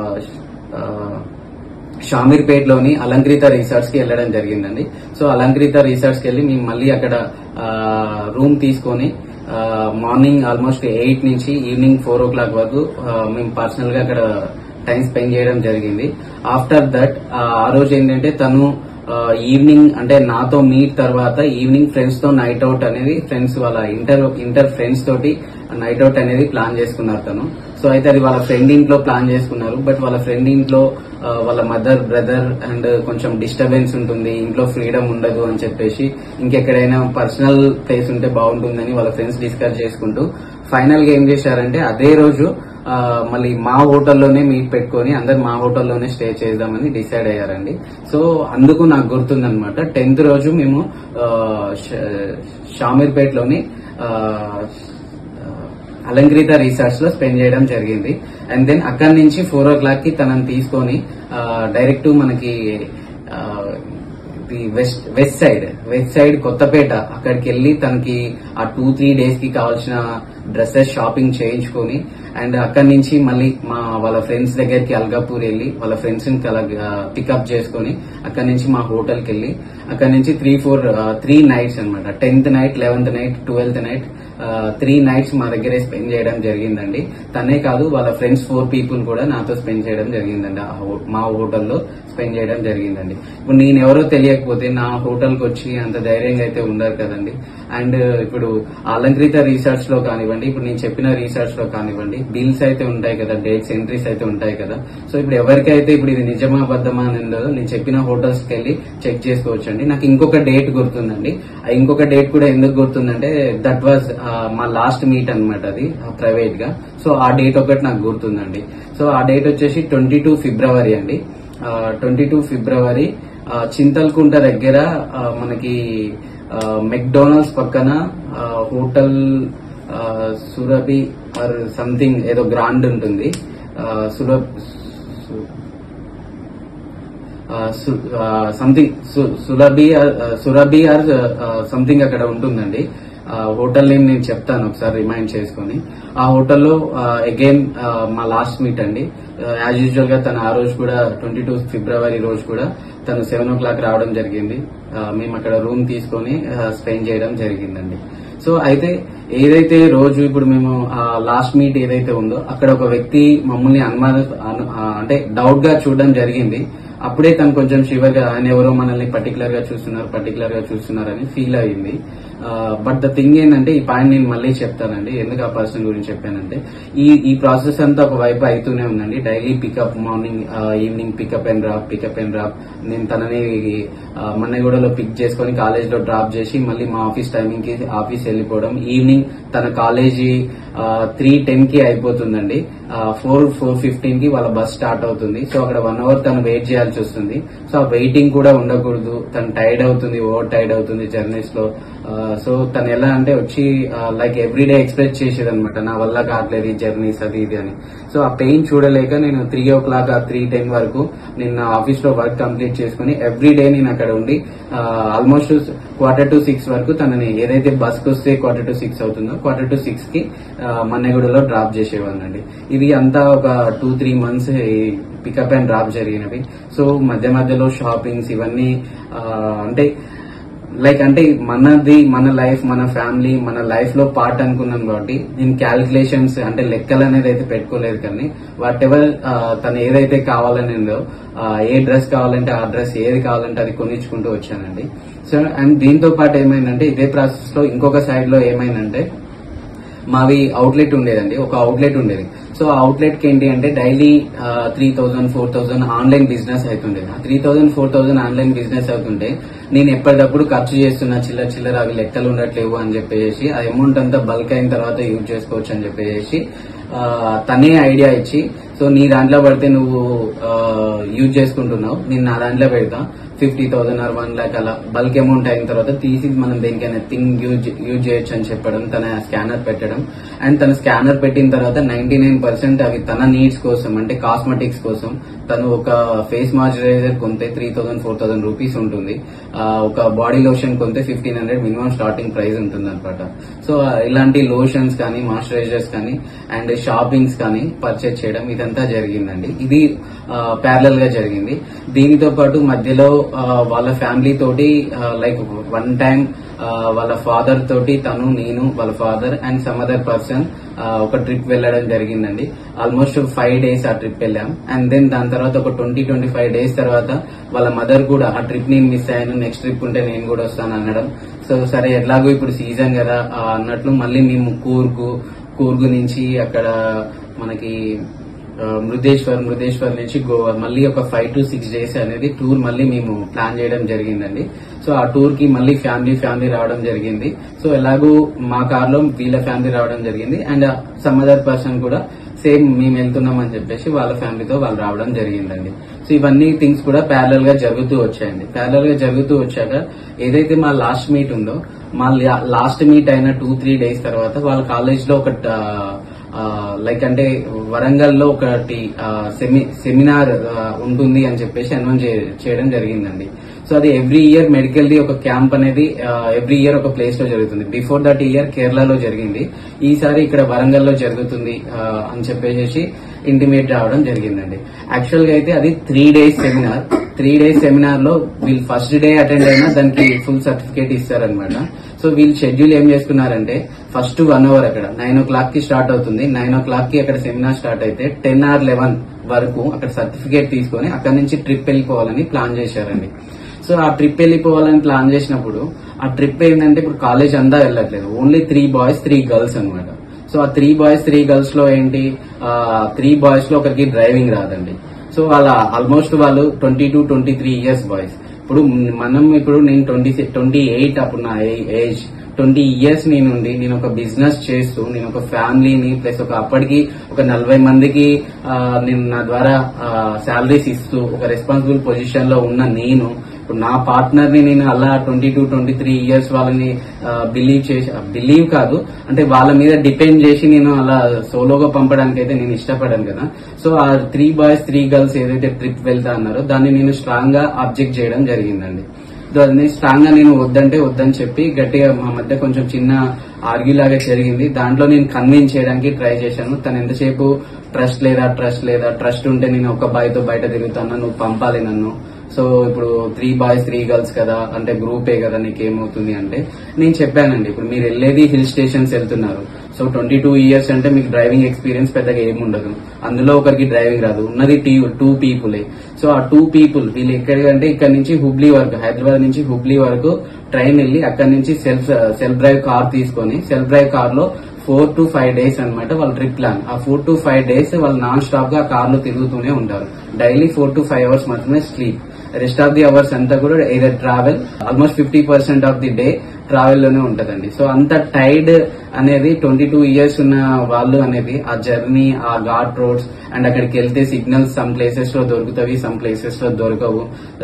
ఆ, షామీర్పేట్ లోని అలంకృత రిసార్ట్స్ కి వెళ్ళడం జరిగిందండి సో అలంకృత రిసార్ట్స్ కి వెళ్ళి మేము మళ్ళీ అక్కడ రూమ్ తీసుకొని మార్నింగ్ ఆల్మోస్ట్ ఎయిట్ నుంచి ఈవినింగ్ ఫోర్ ఓ క్లాక్ వరకు ఆ, మేము పర్సనల్ గా అక్కడ టైం స్పెండ్ చేయడం జరిగింది ఆఫ్టర్ దట్ ఆ రోజు ఏంటంటే తను ఈవినింగ్ అంటే నాతో మీట్ తర్వాత ఈవినింగ్ ఫ్రెండ్స్ తో నైట్ అవుట్ అనేది ఫ్రెండ్స్ వాళ్ళ ఇంటర్ ఇంటర్ ఫ్రెండ్స్ తోటి నైట్ అవుట్ అనేది ప్లాన్ చేసుకున్నారు తను సో అయితే అది వాళ్ళ ఫ్రెండ్ ఇంట్లో ప్లాన్ చేసుకున్నారు బట్ వాళ్ళ ఫ్రెండ్ ఇంట్లో ఆ, వాళ్ళ మదర్ బ్రదర్ అండ్ కొంచెం డిస్టర్బెన్స్ ఉంటుంది ఇంట్లో ఫ్రీడమ్ ఉండదు అని చెప్పేసి ఇంకెక్కడైనా పర్సనల్ ప్లేస్ ఉంటే బాగుంటుందని వాళ్ళ ఫ్రెండ్స్ డిస్కస్ చేసుకుంటూ ఫైనల్ గా ఏం చేశారంటే అదే రోజు ఆ, మళ్ళీ మా హోటల్లోనే మీట్ పెట్టుకొని అందరు మా హోటల్లోనే స్టే చేద్దామని డిసైడ్ అయ్యారండి సో అందుకు నాకు గుర్తుందనమాట టెన్త్ రోజు మేము ఆ, ష- షామీర్పేట్లోని ఆ, అలంకృత రిసార్ట్స్ లో స్పెండ్ చేయడం జరిగింది అండ్ దెన్ అక్కడి నుంచి ఫోర్ ఓ క్లాక్ కి తనని తీసుకొని డైరెక్ట్ మనకి ఆ, ఈ west west side west side Kothapet అక్కడికి వెళ్ళి తనకి ఆ టూ త్రీ డేస్ కి కావాల్సిన డ్రెస్సెస్ షాపింగ్ చేయించుకొని అండ్ అక్కడి నుంచి మళ్ళీ మా వాళ్ళ ఫ్రెండ్స్ దగ్గరికి అల్గాపూర్ వెళ్ళి వాళ్ళ ఫ్రెండ్స్ ని పికప్ చేసుకొని అక్కడి నుంచి మా హోటల్ కి వెళ్ళి అక్కడి నుంచి త్రీ ఫోర్ త్రీ నైట్స్ అన్నమాట tenth night eleventh night twelfth night three nights మా దగ్గరే స్పెండ్ చేయడం జరిగిందండి తనే కాదు వాళ్ళ ఫ్రెండ్స్ ఫోర్ పీపుల్ కూడా నాతో స్పెండ్ చేయడం జరిగిందండి ఆ హో- మా హోటల్లో స్పెండ్ చేయడం జరిగిందండి ఇప్పుడు నేను ఎవరో తెలియకపోతే నా హోటల్కి వచ్చి అంత ధైర్యంగా అయితే ఉండరు కదండి అండ్ ఇప్పుడు అలంకృత రీసెర్చ్ లో కానివ్వండి ఇప్పుడు నేను చెప్పిన రీసెర్చ్ లో కానివ్వండి బిల్స్ అయితే ఉంటాయి కదా డేట్స్ ఎంట్రీస్ అయితే ఉంటాయి కదా సో ఇప్పుడు ఎవరికైతే ఇప్పుడు ఇది నిజమా అబద్ధమా అని ఉండదో నేను చెప్పిన హోటల్స్ కి వెళ్ళి చెక్ చేసుకోవచ్చండి నాకు ఇంకొక డేట్ గుర్తుందండి ఆ ఇంకొక డేట్ కూడా ఎందుకు గుర్తుందంటే దట్ వాజ్ మా లాస్ట్ మీట్ అన్నమాట అది ప్రైవేట్ గా సో ఆ డేట్ ఒకటి నాకు గుర్తుందండి సో ఆ డేట్ వచ్చేసి ట్వంటీ టూ ఫిబ్రవరి అండి ట్వంటీ టూ ఫిబ్రవరి ఆ, చింతల్కుంట దగ్గర ఆ, మనకి మెక్డొనాల్డ్స్ పక్కన ఆ, హోటల్ ఆ, సురభి ఆర్ సంథింగ్ ఏదో గ్రాండ్ ఉంటుంది ఆ, సురభ్ సు- something Surabhi Surabhi or something అక్కడ ఉంటుందండి ఆ హోటల్ నేమ్ నేను చెప్తాను ఒకసారి రిమైండ్ చేసుకొని ఆ హోటల్లో అగైన్ మా లాస్ట్ మీట్ అండి యాజ్ యూజువల్ గా తను ఆ రోజు కూడా ట్వంటీ టూ ఫిబ్రవరి రోజు కూడా తను సెవెన్ ఓ క్లాక్ రావడం జరిగింది ఆ, మేము అక్కడ రూమ్ తీసుకొని స్పెండ్ చేయడం జరిగిందండి సో అయితే ఏదైతే రోజు ఇప్పుడు మేము ఆ లాస్ట్ మీట్ ఏదైతే ఉందో అక్కడ ఒక వ్యక్తి మమ్మల్ని అనుమాన అను- ఆ, అంటే డౌట్ గా చూడడం జరిగింది అప్పుడే తను కొంచెం షివర్ గా ఆయన ఎవరో మనల్ని పర్టికులర్ గా చూస్తున్నారు పర్టికులర్ గా చూస్తున్నారు అని ఫీల్ అయ్యింది బట్ ద థింగ్ ఏంటంటే ఈ పాయింట్ నేను మళ్ళీ చెప్తానండి ఎందుకు ఆ పర్సన్ గురించి చెప్పానంటే ఈ ఈ ప్రాసెస్ అంతా ఒక వైపు అవుతూనే ఉందండి daily pickup morning evening pickup and drop pickup and drop నేను తనని ఆ, మన్నగూడలో పిక్ చేసుకొని కాలేజ్ లో డ్రాప్ చేసి మళ్ళీ మా ఆఫీస్ టైమింగ్ కి ఆఫీస్ వెళ్ళిపోవడం ఈవినింగ్ తన కాలేజీ త్రీ టెన్ కి అయిపోతుందండి ఫోర్ ఫోర్ ఫిఫ్టీన్ కి వాళ్ళ బస్ స్టార్ట్ అవుతుంది సో అక్కడ వన్ అవర్ తను వెయిట్ చేయాల్సి వస్తుంది సో ఆ వెయిటింగ్ కూడా ఉండకూడదు తను టైర్డ్ అవుతుంది ఓవర్ టైర్డ్ అవుతుంది జర్నీస్ లో సో తను ఎలా అంటే వచ్చి లైక్ ఎవ్రీడే ఎక్స్ప్రెస్ చేసేది అనమాట నా వల్ల కావట్లేదు ఈ జర్నీస్ అది ఇది అని సో ఆ పెయిన్ చూడలేక నేను త్రీ ఓ క్లాక్ ఆ త్రీ టెన్ వరకు నేను ఆఫీస్ లో వర్క్ కంప్లీట్ చేసుకుని ఎవ్రీ డే నేను అక్కడ ఉండి ఆల్మోస్ట్ క్వార్టర్ టు సిక్స్ వరకు తనని ఏదైతే బస్ కి వస్తే క్వార్టర్ టు సిక్స్ అవుతుందో క్వార్టర్ టు సిక్స్ కి ఆ, మన్నెగూడలో డ్రాప్ చేసేవాడినండి ఇది అంతా ఒక two three months pickup and drop జరిగినవి సో మధ్య మధ్యలో షాపింగ్స్ ఇవన్నీ ఆ, అంటే లైక్ అంటే మనది మన లైఫ్ మన ఫ్యామిలీ మన లైఫ్ లో పార్ట్ అనుకున్నాం కాబట్టి నేను క్యాలిక్యులేషన్స్ అంటే లెక్కలు అనేది అయితే పెట్టుకోలేదు కానీ వాట్ ఎవర్ తను ఏదైతే కావాలని ఉందో ఆ, ఏ డ్రెస్ కావాలంటే ఆ డ్రెస్ ఏది కావాలంటే అది కొనిచ్చుకుంటూ వచ్చానండి సో అండ్ దీంతో పాటు ఏమైందంటే ఇదే ప్రాసెస్ లో ఇంకొక సైడ్ లో ఏమైందంటే మావి అవుట్లెట్ ఉండేదండి ఒక అవుట్లెట్ ఉండేది సో ఆ అవుట్లెట్ కి ఏంటి అంటే daily three thousand four thousand online business అవుతుండే three thousand four thousand online business అవుతుంటే నేను ఎప్పటికప్పుడు ఖర్చు చేస్తున్నా చిల్లర చిల్లర అవి లెక్కలు ఉండట్లేవు అని చెప్పేసి ఆ అమౌంట్ అంతా బల్క్ అయిన తర్వాత యూజ్ చేసుకోవచ్చు అని చెప్పేసి ఆ, తనే ఐడియా ఇచ్చి సో నీ దాంట్లో పడితే నువ్వు యూజ్ చేసుకుంటున్నావు నేను నా దాంట్లో పెడతా fifty thousand or one lakh అలా బల్క్ అమౌంట్ అయిన తర్వాత తీసి మనం దేనికైనా థింగ్ యూజ్ యూజ్ చేయొచ్చు అని చెప్పడం తన స్కానర్ పెట్టడం అండ్ తన స్కానర్ పెట్టిన తర్వాత నైన్టీ నైన్ పర్సెంట్ అవి తన నీడ్స్ కోసం అంటే కాస్మెటిక్స్ కోసం తను ఒక ఫేస్ మాయిశ్చరైజర్ కొంటే three thousand four thousand rupees ఉంటుంది ఆ, ఒక బాడీ లోషన్ కొంటే fifteen hundred minimum starting price ఉంటుంది అనమాట సో ఆ, ఇలాంటి లోషన్స్ కానీ మాయిశ్చరైజర్స్ కానీ అండ్ షాపింగ్స్ కానీ పర్చేజ్ చేయడం ఇదంతా జరిగిందండి ఇది ప్యారలల్ గా జరిగింది దీనితో పాటు మధ్యలో ఆ, వాళ్ళ ఫ్యామిలీ తోటి లైక్ వన్ టైం వాళ్ళ ఫాదర్ తోటి తను నేను వాళ్ళ father and some other person ఒక ట్రిప్ వెళ్ళడం జరిగిందండి ఆల్మోస్ట్ ఫైవ్ డేస్ ఆ ట్రిప్ వెళ్ళాం అండ్ దెన్ దాని తర్వాత ఒక ట్వంటీ ట్వంటీ ఫైవ్ డేస్ తర్వాత వాళ్ళ మదర్ కూడా ఆ ట్రిప్ నేను మిస్ అయ్యాను నెక్స్ట్ ట్రిప్ ఉంటే నేను కూడా వస్తాను అనడం సో సరే ఎట్లాగో ఇప్పుడు సీజన్ కదా ఆ, అన్నట్లు మళ్ళీ మేము కూర్గు కూర్గు నుంచి అక్కడ మనకి ఆ, మృదేశ్వర్ మృదేశ్వర్ నుంచి గోవా మళ్ళీ ఒక ఫైవ్ టు సిక్స్ డేస్ అనేది టూర్ మళ్ళీ మేము ప్లాన్ చేయడం జరిగిందండి సో ఆ టూర్ కి మళ్ళీ ఫ్యామిలీ ఫ్యామిలీ రావడం జరిగింది సో ఎలాగూ మా కార్ లో వీళ్ళ ఫ్యామిలీ రావడం జరిగింది అండ్ సమ్ అదర్ పర్సన్ కూడా సేమ్ మేము వెళ్తున్నాం అని చెప్పేసి వాళ్ళ ఫ్యామిలీతో వాళ్ళు రావడం జరిగిందండి సో ఇవన్నీ థింగ్స్ కూడా ప్యారల్ గా జరుగుతూ వచ్చాయండి ప్యారల్ గా జరుగుతూ వచ్చాక ఏదైతే మా లాస్ట్ మీట్ ఉందో మా లాస్ట్ మీట్ అయిన టూ త్రీ డేస్ తర్వాత వాళ్ళ కాలేజ్ లో ఒక లైక్ అంటే వరంగల్ లో ఒకటి సెమి సెమినార్ ఉంటుంది అని చెప్పేసి అనౌన్స్ చేయడం జరిగిందండి సో అది ఎవ్రీ ఇయర్ మెడికల్ ది ఒక క్యాంప్ అనేది ఎవ్రీ ఇయర్ ఒక ప్లేస్ లో జరుగుతుంది బిఫోర్ దట్ ఇయర్ కేరళలో జరిగింది ఈసారి ఇక్కడ వరంగల్ లో జరుగుతుంది ఆ, అని చెప్పేసి ఇంటిమేట్ రావడం జరిగిందండి యాక్చువల్ గా అయితే అది three days seminar three days seminar లో వీళ్ళు ఫస్ట్ డే అటెండ్ అయినా దానికి ఫుల్ సర్టిఫికేట్ ఇస్తారనమాట సో వీళ్ళు షెడ్యూల్ ఏం చేసుకున్నారంటే ఫస్ట్ వన్ అవర్ అక్కడ నైన్ ఓ క్లాక్ కి స్టార్ట్ అవుతుంది నైన్ ఓ క్లాక్ కి అక్కడ సెమినార్ స్టార్ట్ అయితే టెన్ ఆర్ లెవెన్ వరకు అక్కడ సర్టిఫికేట్ తీసుకొని అక్కడ నుంచి ట్రిప్ వెళ్ళిపోవాలని ప్లాన్ చేశారండి సో ఆ ట్రిప్ వెళ్ళిపోవాలని ప్లాన్ చేసినప్పుడు ఆ ట్రిప్ ఏంటంటే ఇప్పుడు కాలేజ్ అంతా వెళ్ళట్లేదు only three boys three girls అన్నమాట సో ఆ త్రీ బాయ్స్ త్రీ గర్ల్స్ లో ఏంటి త్రీ బాయ్స్ లో ఒకరికి డ్రైవింగ్ రాదండి సో వాళ్ళ ఆల్మోస్ట్ వాళ్ళు twenty to twenty three years boys ఇప్పుడు మనం ఇప్పుడు నేను ట్వంటీ ట్వంటీ ఎయిట్ అప్పుడు నా ఏజ్ ట్వంటీ ఇయర్స్ నేను ఉండి నేను ఒక బిజినెస్ చేస్తూ నేను ఒక ఫ్యామిలీని ప్లస్ ఒక అప్పటికి ఒక నలభై మందికి ఆ, నేను నా ద్వారా శాలరీస్ ఇస్తూ ఒక రెస్పాన్సిబుల్ పొజిషన్ లో ఉన్న నేను ఇప్పుడు నా పార్ట్నర్ ని నేను అలా twenty two twenty three years వాళ్ళని బిలీవ్ చేసి బిలీవ్ కాదు అంటే వాళ్ళ మీద డిపెండ్ చేసి నేను అలా సోలోగా పంపడానికి అయితే నేను ఇష్టపడాను కదా సో ఆ త్రీ బాయ్స్ త్రీ గర్ల్స్ ఏదైతే ట్రిప్ వెళ్తా అన్నారో దాన్ని నేను స్ట్రాంగ్ గా అబ్జెక్ట్ చేయడం జరిగిందండి దాన్ని స్ట్రాంగ్ గా నేను వద్దంటే వద్దని చెప్పి గట్టిగా మా మధ్య కొంచెం చిన్న ఆర్గ్యూ లాగా జరిగింది దాంట్లో నేను కన్విన్స్ చేయడానికి ట్రై చేశాను తను ఎంతసేపు ట్రస్ట్ లేదా ట్రస్ట్ లేదా ట్రస్ట్ ఉంటే నేను ఒక బాయ్తో బయట తిరుగుతాను నువ్వు పంపాలి నన్ను సో ఇప్పుడు త్రీ బాయ్స్ త్రీ గర్ల్స్ కదా అంటే గ్రూపే కదా నీకేమవుతుంది అంటే నేను చెప్పానండి ఇప్పుడు మీరు వెళ్ళేది హిల్ స్టేషన్స్ వెళ్తున్నారు సో ట్వంటీ టూ ఇయర్స్ అంటే మీకు డ్రైవింగ్ ఎక్స్పీరియన్స్ పెద్దగా ఏముండదు అందులో ఒకరికి డ్రైవింగ్ రాదు ఉన్నది టూ పీపులే సో ఆ టూ పీపుల్ వీళ్ళు ఎక్కడికంటే ఇక్కడ నుంచి హుబ్లీ వరకు హైదరాబాద్ నుంచి హుబ్లీ వరకు ట్రైన్ వెళ్ళి అక్కడ నుంచి సెల్ఫ్ సెల్ఫ్ డ్రైవ్ కార్ తీసుకొని సెల్ఫ్ డ్రైవ్ కార్ లో ఫోర్ టు ఫైవ్ డేస్ అన్నమాట వాళ్ళ ట్రిప్ ప్లాన్ ఆ ఫోర్ టు ఫైవ్ డేస్ వాళ్ళు నాన్ స్టాప్ గా కార్ లో తిరుగుతూనే ఉంటారు daily four to five hours మాత్రమే sleep rest of the hours అంతా కూడా either travel almost fifty percent of the day travel లోనే ఉంటదండి సో అంత టైర్డ్ అనేది ట్వంటీ టూ ఇయర్స్ ఉన్న వాళ్ళు అనేది ఆ జర్నీ ఆ ఘాట్ రోడ్స్ అండ్ అక్కడికి వెళ్తే సిగ్నల్స్ సమ్ ప్లేసెస్ లో దొరుకుతాయి సమ్ ప్లేసెస్ లో దొరకవు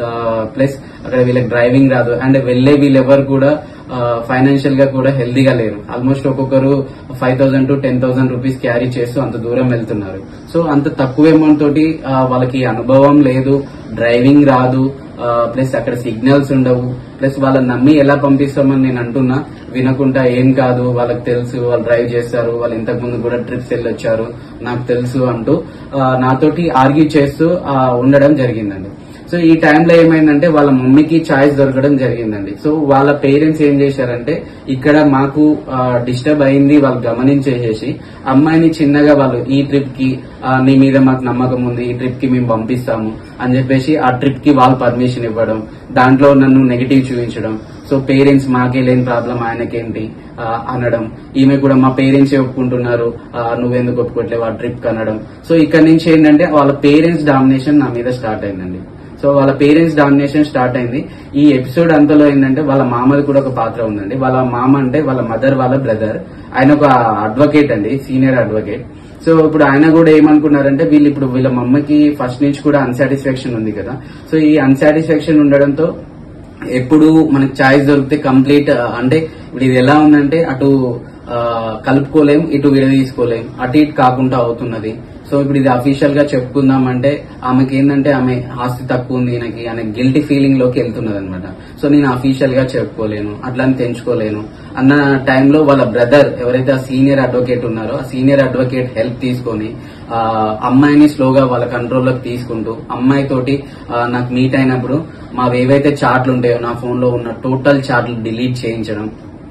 ప్లస్ అక్కడ వీళ్ళకి డ్రైవింగ్ రాదు అండ్ వెళ్లే వీళ్ళెవరు కూడా ఫైనాన్షియల్ గా కూడా హెల్దీగా లేరు ఆల్మోస్ట్ ఒక్కొక్కరు five thousand to ten thousand rupees carry చేస్తూ అంత దూరం వెళ్తున్నారు సో అంత తక్కువ అమౌంట్ తోటి ఆ, వాళ్ళకి అనుభవం లేదు డ్రైవింగ్ రాదు ప్లస్ అక్కడ సిగ్నల్స్ ఉండవు ప్లస్ వాళ్ళని నమ్మి ఎలా పంపిస్తామని నేను అంటున్నా వినకుండా ఏం కాదు వాళ్ళకి తెలుసు వాళ్ళు డ్రైవ్ చేస్తారు వాళ్ళు ఇంతకు ముందు కూడా ట్రిప్స్ వెళ్ళొచ్చారు నాకు తెలుసు అంటూ ఆ, నాతోటి ఆర్గ్యూ చేస్తూ ఆ, ఉండడం జరిగిందండి సో ఈ టైంలో ఏమైందంటే వాళ్ళ మమ్మీకి ఛాయిస్ దొరకడం జరిగిందండి సో వాళ్ళ పేరెంట్స్ ఏం చేశారంటే ఇక్కడ మాకు డిస్టర్బ్ అయింది వాళ్ళు గమనించేసేసి అమ్మాయిని చిన్నగా వాళ్ళు ఈ ట్రిప్ కి ఆ, నీ మీద మాకు నమ్మకం ఉంది ఈ ట్రిప్ కి మేము పంపిస్తాము అని చెప్పేసి ఆ ట్రిప్ కి వాళ్ళు పర్మిషన్ ఇవ్వడం దాంట్లో నన్ను నెగిటివ్ చూపించడం సో పేరెంట్స్ మాకే లేని ప్రాబ్లం ఆయనకేంటి ఆ, అనడం ఈమె కూడా మా పేరెంట్స్ ఒప్పుకుంటున్నారు ఆ, నువ్వెందుకు ఒప్పుకోవట్లేవు ఆ ట్రిప్ అనడం సో ఇక్కడ నుంచి ఏంటంటే వాళ్ళ పేరెంట్స్ డామినేషన్ నా మీద స్టార్ట్ అయిందండి సో వాళ్ళ పేరెంట్స్ డామినేషన్ స్టార్ట్ అయింది ఈ ఎపిసోడ్ అంతలో ఏంటంటే వాళ్ళ మామది కూడా ఒక పాత్ర ఉందండి వాళ్ళ మామ అంటే వాళ్ళ మదర్ వాళ్ళ బ్రదర్ ఆయన ఒక అడ్వకేట్ అండి సీనియర్ అడ్వకేట్ సో ఇప్పుడు ఆయన కూడా ఏమనుకున్నారంటే వీళ్ళు ఇప్పుడు వీళ్ళ మమ్మకి ఫస్ట్ నుంచి కూడా అన్సాటిస్ఫాక్షన్ ఉంది కదా సో ఈ అన్సాటిస్ఫాక్షన్ ఉండడంతో ఎప్పుడు మనకి ఛాయిస్ దొరికితే కంప్లీట్ అంటే ఇప్పుడు ఇది ఎలా ఉందంటే అటు ఆ, కలుపుకోలేం ఇటు విడదీసుకోలేం అటు ఇటు కాకుండా అవుతున్నది సో ఇప్పుడు ఇది అఫీషియల్ గా చెప్పుకుందాం అంటే ఆమెకి ఏంటంటే ఆమె ఆస్తి తక్కువ ఉంది ఈయనకి అనే గిల్టీ ఫీలింగ్ లోకి వెళ్తున్నది అనమాట సో నేను అఫీషియల్ గా చెప్పుకోలేను అట్లని తెంచుకోలేను అన్న టైంలో వాళ్ళ బ్రదర్ ఎవరైతే ఆ సీనియర్ అడ్వకేట్ ఉన్నారో ఆ సీనియర్ అడ్వకేట్ హెల్ప్ తీసుకొని ఆ అమ్మాయిని స్లోగా వాళ్ళ కంట్రోల్లోకి తీసుకుంటూ అమ్మాయి తోటి ఆ, నాకు మీట్ అయినప్పుడు మావి ఏవైతే చాట్లు ఉంటాయో నా ఫోన్ లో ఉన్న టోటల్ చాట్లు డిలీట్ చేయించడం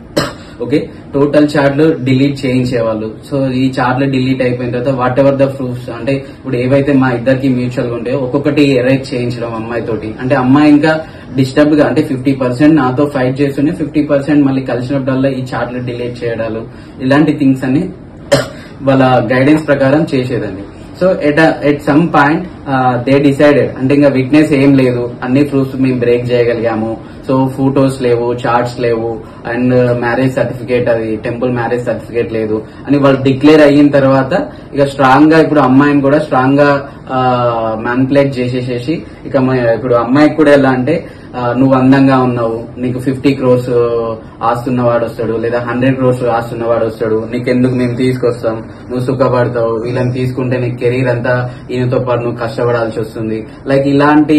ఓకే టోటల్ చార్ట్లు డిలీట్ చేయించేవాళ్ళు సో ఈ చార్ట్లు డిలీట్ అయిపోయిన తర్వాత వాట్ ఎవర్ ద ప్రూఫ్స్ అంటే ఇప్పుడు ఏవైతే మా ఇద్దరికి మ్యూచువల్ గా ఉంటాయో ఒక్కొక్కటి ఎరేజ్ చేయించడం అమ్మాయి తోటి అంటే అమ్మాయి ఇంకా డిస్టర్బ్ గా అంటే ఫిఫ్టీ పర్సెంట్ నాతో ఫైట్ చేస్తూనే ఫిఫ్టీ పర్సెంట్ మళ్ళీ కలిసినప్పుడల్లా ఈ చార్ట్లు డిలీట్ చేయడాలు ఇలాంటి థింగ్స్ అన్ని వాళ్ళ గైడెన్స్ ప్రకారం చేసేదండి so at at some point they decided అంటే ఇంకా విట్నెస్ ఏం లేదు అన్ని ప్రూఫ్స్ మేము బ్రేక్ చేయగలిగాము సో ఫోటోస్ లేవు చార్ట్స్ లేవు అండ్ మ్యారేజ్ సర్టిఫికేట్ అది టెంపుల్ మ్యారేజ్ సర్టిఫికేట్ లేదు అని వాళ్ళు డిక్లేర్ అయిన తర్వాత ఇక స్ట్రాంగ్ గా ఇప్పుడు అమ్మాయిని కూడా స్ట్రాంగ్ గా మ్యాన్పులేట్ చేసేసేసి ఇక మ- ఇప్పుడు అమ్మాయికి కూడా ఎలా అంటే ఆ, నువ్వు అందంగా ఉన్నావు నీకు ఫిఫ్టీ క్రోర్స్ ఆస్తున్నవాడు వస్తాడు లేదా హండ్రెడ్ క్రోర్స్ ఆస్తున్నవాడు వస్తాడు నీకెందుకు మేము తీసుకొస్తాం నువ్వు సుఖపడతావు వీళ్ళని తీసుకుంటే నీ కెరీర్ అంతా ఈయనతో పాటు నువ్వు కష్టపడాల్సి వస్తుంది లైక్ ఇలాంటి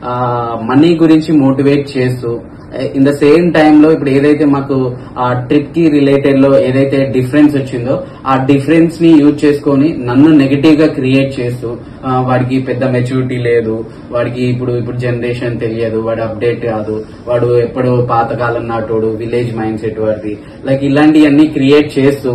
మనీ గురించి మోటివేట్ చేస్తూ ఇన్ ద సేమ్ టైంలో ఇప్పుడు ఏదైతే మాకు ఆ ట్రిప్ కి రిలేటెడ్ లో ఏదైతే డిఫరెన్స్ వచ్చిందో ఆ డిఫరెన్స్ ని యూజ్ చేసుకొని నన్ను నెగటివ్ గా క్రియేట్ చేస్తూ ఆ, వాడికి పెద్ద మెచ్యూరిటీ లేదు వాడికి ఇప్పుడు ఇప్పుడు జనరేషన్ తెలియదు వాడు అప్డేట్ కాదు వాడు ఎప్పుడో పాతకాలం నాటోడు విలేజ్ మైండ్ సెట్ వాడిది లైక్ ఇలాంటివన్నీ క్రియేట్ చేస్తూ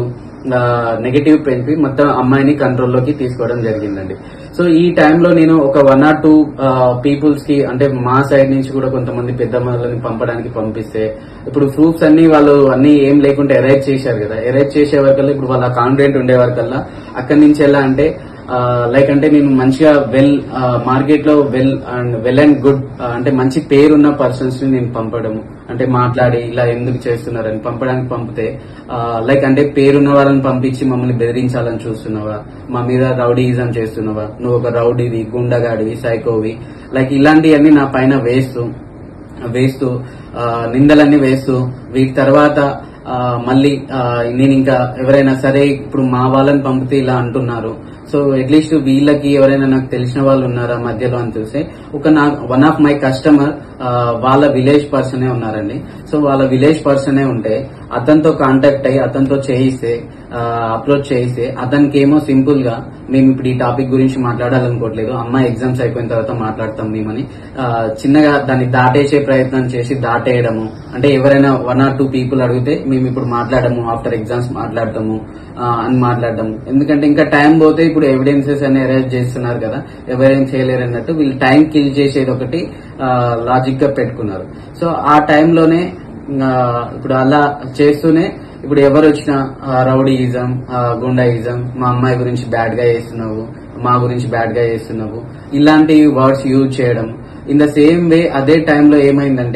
నెగటివ్ పెంచి మొత్తం అమ్మాయిని కంట్రోల్లోకి తీసుకోవడం జరిగిందండి సో ఈ టైంలో నేను ఒక వన్ ఆర్ టూ పీపుల్స్ కి అంటే మా సైడ్ నుంచి కూడా కొంతమంది పెద్ద వాళ్ళని పంపడానికి పంపిస్తే ఇప్పుడు ప్రూఫ్స్ అన్ని వాళ్ళు అన్ని ఏం లేకుంటే ఎరైజ్ చేశారు కదా ఎరైజ్ చేసే వరకల్లా ఇప్పుడు వాళ్ళ కాన్ఫిడెంట్ ఉండే వరకల్లా అక్కడి నుంచి ఎలా అంటే లైక్ అంటే నేను మంచిగా వెల్ మార్కెట్ లో well and well and good అంటే మంచి పేరున్న పర్సన్స్ ని నేను పంపడము అంటే మాట్లాడి ఇలా ఎందుకు చేస్తున్నారని పంపడానికి పంపితే లైక్ అంటే పేరున్న వాళ్ళని పంపించి మమ్మల్ని బెదిరించాలని చూస్తున్నావా మా మీద రౌడీయిజం చేస్తున్నావా నువ్వు ఒక రౌడీవి గుండగాడివి సైకోవి లైక్ ఇలాంటివన్నీ నా పైన వేస్తూ వేస్తూ ఆ, నిందలన్నీ వేస్తూ వీటి తర్వాత ఆ, మళ్ళీ ఆ, నేను ఇంకా ఎవరైనా సరే ఇప్పుడు మా వాళ్ళని పంపితే ఇలా అంటున్నారు సో అట్లీస్ట్ వీళ్ళకి ఎవరైనా నాకు తెలిసిన వాళ్ళు ఉన్నారా మధ్యలో అని చూస్తే ఒక నా వన్ ఆఫ్ మై కస్టమర్ వాళ్ళ విలేజ్ పర్సనే ఉన్నారండి సో వాళ్ళ విలేజ్ పర్సనే ఉంటే అతనితో కాంటాక్ట్ అయ్యి అతనితో చేయిస్తే అప్రోచ్ చేయిస్తే అతనికి ఏమో సింపుల్ గా మేము ఇప్పుడు ఈ టాపిక్ గురించి మాట్లాడాలనుకోవట్లేదు అమ్మాయి ఎగ్జామ్స్ అయిపోయిన తర్వాత మాట్లాడతాం మేమని ఆ, చిన్నగా దాన్ని దాటేసే ప్రయత్నం చేసి దాటేయడము అంటే ఎవరైనా వన్ ఆర్ టూ పీపుల్ అడిగితే మేము ఇప్పుడు మాట్లాడము ఆఫ్టర్ ఎగ్జామ్స్ మాట్లాడతాము ఆ, అని మాట్లాడటము ఎందుకంటే ఇంకా టైం పోతే ఇప్పుడు ఎవిడెన్సెస్ అని అరేంజ్ చేస్తున్నారు కదా ఎవరేం చేయలేరు అన్నట్టు వీళ్ళు టైం కిల్ చేసేది ఒకటి లాజిక్ గా పెట్టుకున్నారు సో ఆ టైంలోనే ఇంకా ఇప్పుడు అలా చేస్తూనే ఇప్పుడు ఎవరు వచ్చినా రౌడీయిజం గుండాయిజం మా అమ్మాయి గురించి బ్యాడ్ గా చేస్తున్నావు మా గురించి బ్యాడ్ గా చేస్తున్నావు ఇలాంటి వర్డ్స్ యూజ్ చేయడం ఇన్ ద సేమ్ వే అదే టైంలో ఏమైందంటే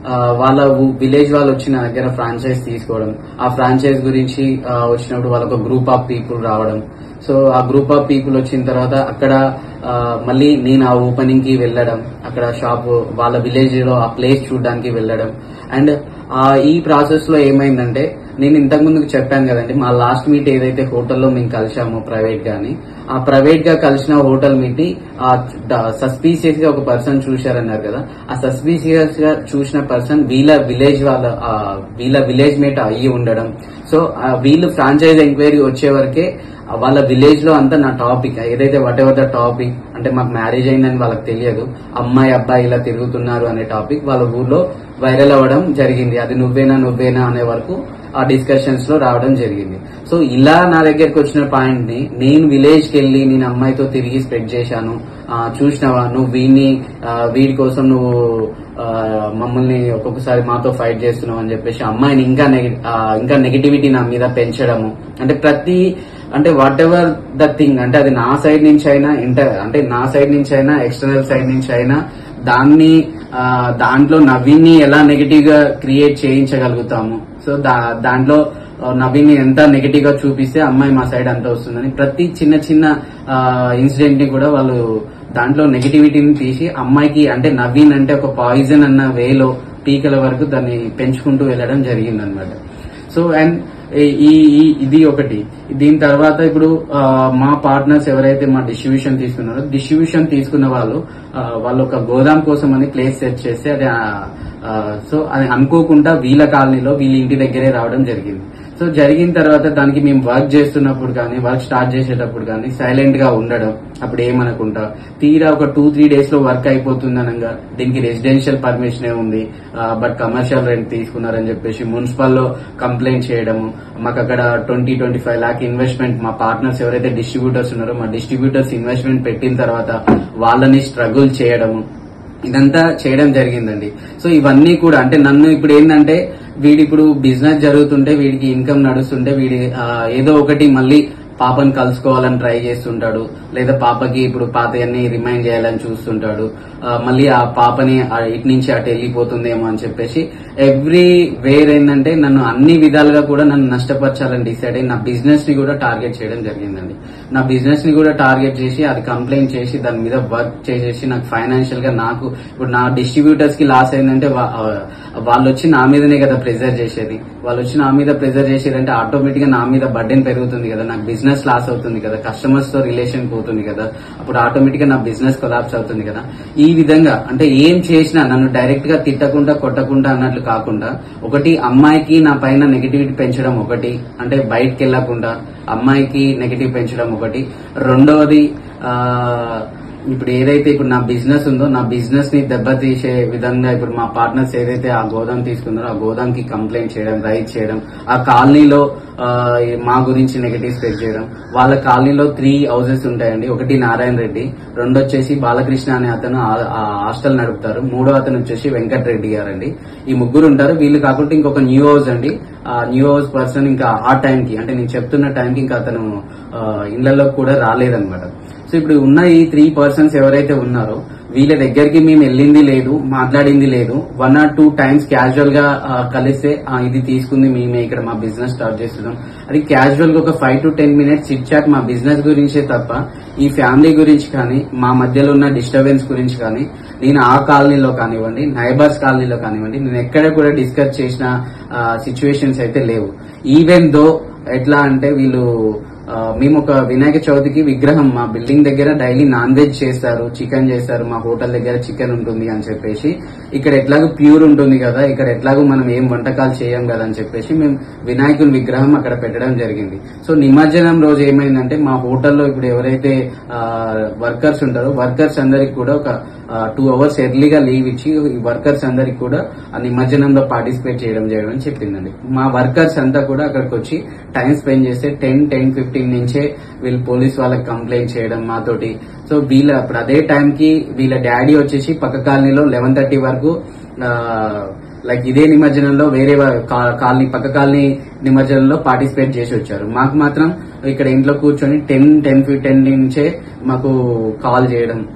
ఆ, వాళ్ళ విలేజ్ వాళ్ళు వచ్చి నా దగ్గర ఫ్రాంచైజ్ తీసుకోవడం ఆ ఫ్రాంచైజ్ గురించి ఆ, వచ్చినప్పుడు వాళ్ళొక గ్రూప్ ఆఫ్ పీపుల్ రావడం సో ఆ గ్రూప్ ఆఫ్ పీపుల్ వచ్చిన తర్వాత అక్కడ ఆ, మళ్ళీ నేను ఆ ఓపెనింగ్ కి వెళ్ళడం అక్కడ షాప్ వాళ్ళ విలేజ్ లో ఆ ప్లేస్ చూడడానికి వెళ్ళడం అండ్ ఈ ప్రాసెస్ లో ఏమైందంటే నేను ఇంతకు ముందు చెప్పాను కదండి మా లాస్ట్ మీట్ ఏదైతే హోటల్లో మేము కలిసామో ప్రైవేట్ గాని ఆ ప్రైవేట్ గా కలిసిన హోటల్ మీట్ ఆ సస్పీషియస్ గా ఒక పర్సన్ చూశారన్నారు కదా ఆ సస్పీషియస్ గా చూసిన పర్సన్ వీళ్ళ విలేజ్ వాళ్ళ ఆ, వీళ్ళ విలేజ్ మేట్ అయ్యి ఉండడం సో ఆ వీళ్ళు ఫ్రాంచైజ్ ఎంక్వైరీ వచ్చే వరకే ఆ వాళ్ళ విలేజ్ లో అంతా నా టాపిక్ ఏదైతే వాట్ ఎవర్ ద టాపిక్ అంటే మాకు మ్యారేజ్ అయిందని వాళ్ళకి తెలియదు అమ్మాయి అబ్బాయి ఇలా తిరుగుతున్నారు అనే టాపిక్ వాళ్ళ ఊర్లో వైరల్ అవ్వడం జరిగింది అది నువ్వేనా నువ్వేనా అనే వరకు ఆ డిస్కషన్స్ లో రావడం జరిగింది సో ఇలా నా దగ్గరికి వచ్చిన పాయింట్ ని నేను విలేజ్ కి వెళ్ళి నేను అమ్మాయితో తిరిగి స్ప్రెడ్ చేశాను ఆ, చూసినావా నువ్వు వీడిని ఆ, వీడి కోసం నువ్వు ఆ, మమ్మల్ని ఒక్కొక్కసారి మాతో ఫైట్ చేస్తున్నావు అని చెప్పేసి అమ్మాయిని ఇంకా నెగ- ఆ, ఇంకా నెగిటివిటీ నా మీద పెంచడము అంటే ప్రతి అంటే వాట్ ఎవర్ ద థింగ్ అంటే అది నా సైడ్ నుంచి అయినా ఇంటర్ అంటే నా సైడ్ నుంచి అయినా ఎక్స్టర్నల్ సైడ్ నుంచి అయినా దాన్ని ఆ, దాంట్లో నవీన్ని ఎలా నెగిటివ్ గా క్రియేట్ చేయించగలుగుతాము సో దా దాంట్లో ఆ, నవీన్ని ఎంత నెగిటివ్ గా చూపిస్తే అమ్మాయి మా సైడ్ అంత వస్తుందని ప్రతి చిన్న చిన్న ఇన్సిడెంట్ ని కూడా వాళ్ళు దాంట్లో నెగిటివిటీని తీసి అమ్మాయికి అంటే నవీన్ అంటే ఒక పాయిజన్ అన్న వేలో పీకల వరకు దాన్ని పెంచుకుంటూ వెళ్ళడం జరిగింది అనమాట సో అండ్ ఈ ఈ- ఇది ఒకటి దీని తర్వాత ఇప్పుడు ఆ, మా పార్ట్నర్స్ ఎవరైతే మా డిస్ట్రిబ్యూషన్ తీసుకున్నారో డిస్ట్రిబ్యూషన్ తీసుకున్న వాళ్ళు ఆ, వాళ్ళు ఒక గోదాం కోసం అని ప్లేస్ సెట్ చేస్తే అది ఆ, ఆ, సో అది అనుకోకుండా వీళ్ళ కాలనీలో వీళ్ళ ఇంటి దగ్గరే రావడం జరిగింది సో జరిగిన తర్వాత దానికి మేము వర్క్ చేస్తున్నప్పుడు కానీ వర్క్ స్టార్ట్ చేసేటప్పుడు కానీ సైలెంట్ గా ఉండడం అప్పుడు ఏమనుకుంటా తీరా ఒక టూ త్రీ డేస్ లో వర్క్ అయిపోతుంది అనగా దీనికి రెసిడెన్షియల్ పర్మిషన్ ఉంది బట్ కమర్షియల్ రెంట్ తీసుకున్నారని చెప్పేసి మున్సిపల్ లో కంప్లైంట్ చేయడము మాకు అక్కడ twenty twenty five lakh investment మా పార్ట్నర్స్ ఎవరైతే డిస్ట్రిబ్యూటర్స్ ఉన్నారో మా డిస్ట్రిబ్యూటర్స్ ఇన్వెస్ట్మెంట్ పెట్టిన తర్వాత వాళ్ళని స్ట్రగుల్ చేయడము ఇదంతా చేయడం జరిగిందండి సో ఇవన్నీ కూడా అంటే నన్ను ఇప్పుడు ఏంటంటే వీడి ఇప్పుడు బిజినెస్ జరుగుతుంటే వీడికి ఇన్కమ్ నడుస్తుంటే వీడి ఆ, ఏదో ఒకటి మళ్ళీ పాపని కలుసుకోవాలని ట్రై చేస్తుంటాడు లేదా పాపకి ఇప్పుడు పాతయన్ని రిమైండ్ చేయాలని చూస్తుంటాడు ఆ, మళ్ళీ ఆ పాపని ఆ ఇటు నుంచి అటు వెళ్ళిపోతుందేమో అని చెప్పేసి ఎవ్రీ వేర్ ఏంటంటే నన్ను అన్ని విధాలుగా కూడా నన్ను నష్టపరచాలని డిసైడ్ అయ్యి నా బిజినెస్ ని కూడా టార్గెట్ చేయడం జరిగిందండి నా బిజినెస్ ని కూడా టార్గెట్ చేసి అది కంప్లైంట్ చేసి దాని మీద వర్క్ చేసేసి నాకు ఫైనాన్షియల్ గా నాకు ఇప్పుడు నా డిస్ట్రిబ్యూటర్స్ కి లాస్ అయిందంటే వా- ఆ, వాళ్ళు వచ్చి నా మీదనే కదా ప్రెజర్ చేసేది వాళ్ళు వచ్చి నా మీద ప్రెజర్ చేసేదంటే ఆటోమేటిక్ గా నా మీద బర్డెన్ పెరుగుతుంది కదా నాకు బిజినెస్ లాస్ అవుతుంది కదా కస్టమర్స్ తో రిలేషన్ పోతుంది కదా అప్పుడు ఆటోమేటిక్ గా నా బిజినెస్ కొలాప్స్ అవుతుంది కదా ఈ విధంగా అంటే ఏం చేసినా నన్ను డైరెక్ట్ గా తిట్టకుండా కొట్టకుండా అన్నట్లు కాకుండా ఒకటి అమ్మాయికి నా పైన నెగిటివిటీ పెంచడం ఒకటి అంటే బయటకు వెళ్లకుండా అమ్మాయికి నెగిటివ్ పెంచడం ఒకటి రెండవది ఆ, ఇప్పుడు ఏదైతే ఇప్పుడు నా బిజినెస్ ఉందో నా బిజినెస్ ని దెబ్బతీసే విధంగా ఇప్పుడు మా పార్ట్నర్స్ ఏదైతే ఆ గోదాం తీసుకున్నారో ఆ గోదాం కి కంప్లైంట్ చేయడం రైట్ చేయడం ఆ కాలనీలో ఆ, మా గురించి నెగటివ్ స్ప్రెడ్ చేయడం వాళ్ళ కాలనీలో త్రీ హౌసెస్ ఉంటాయండి ఒకటి నారాయణ రెడ్డి రెండు వచ్చేసి బాలకృష్ణ అనే అతను ఆ- ఆ హాస్టల్ నడుపుతారు మూడో అతను వచ్చేసి వెంకట్ రెడ్డి గారండి ఈ ముగ్గురు ఉంటారు వీళ్ళు కాకుండా ఇంకొక న్యూ హౌస్ అండి ఆ న్యూ హౌస్ పర్సన్ ఇంకా ఆ టైం కి అంటే నేను చెప్తున్న టైం కి ఇంకా అతను ఆ, ఇళ్లలో కూడా రాలేదన్నమాట సో ఇప్పుడు ఉన్న ఈ త్రీ పర్సన్స్ ఎవరైతే ఉన్నారో వీళ్ళ దగ్గరికి మేము వెళ్ళింది లేదు మాట్లాడింది లేదు one or two times casual గా ఆ, కలిస్తే ఆ, ఇది తీసుకుంది మేమే ఇక్కడ మా బిజినెస్ స్టార్ట్ చేస్తున్నాం అది క్యాజువల్ గా ఒక five to ten minutes chit chat మా బిజినెస్ గురించే తప్ప ఈ ఫ్యామిలీ గురించి కానీ మా మధ్యలో ఉన్న డిస్టర్బెన్స్ గురించి కానీ నేను ఆ కాలనీలో కానివ్వండి నైబర్స్ కాలనీలో కానివ్వండి నేను ఎక్కడ కూడా డిస్కస్ చేసిన సిచ్యువేషన్స్ అయితే లేవు ఈవెన్ దో ఎట్లా అంటే వీళ్ళు ఆ, మేము ఒక వినాయక చవితికి విగ్రహం మా బిల్డింగ్ దగ్గర డైలీ నాన్ వెజ్ చేస్తారు చికెన్ చేస్తారు మా హోటల్ దగ్గర చికెన్ ఉంటుంది అని చెప్పేసి ఇక్కడ ఎట్లాగో ప్యూర్ ఉంటుంది కదా ఇక్కడ ఎట్లాగో మనం ఏం వంటకాలు చేయం కదా అని చెప్పేసి మేము వినాయకుని విగ్రహం అక్కడ పెట్టడం జరిగింది సో నిమజ్జనం రోజు ఏమైందంటే మా హోటల్లో ఇప్పుడు ఎవరైతే వర్కర్స్ ఉంటారో వర్కర్స్ అందరికి కూడా ఒక టూ అవర్స్ ఎర్లీగా లీవ్ ఇచ్చి ఈ వర్కర్స్ అందరికి కూడా ఆ నిమజ్జనంలో పార్టిసిపేట్ చేయడం చేయడం అని చెప్పిందండి మా వర్కర్స్ అంతా కూడా అక్కడికి వచ్చి టైం స్పెండ్ చేస్తే టెన్ టెన్ ఫిఫ్టీన్ నుంచే వీళ్ళు పోలీస్ వాళ్ళకి కంప్లైంట్ చేయడం మాతోటి సో వీళ్ళ ఇప్పుడు అదే టైం కి వీళ్ళ డాడీ వచ్చేసి పక్క కాలనీలో లెవెన్ థర్టీ వరకు లైక్ ఇదే నిమజ్జనంలో వేరే వా- కా- కాలనీ పక్క కాలనీ నిమజ్జనంలో పార్టిసిపేట్ చేసి వచ్చారు మాకు మాత్రం ఇక్కడ ఇంట్లో కూర్చొని టెన్ టెన్ టెన్ నుంచే మాకు కాల్ చేయడం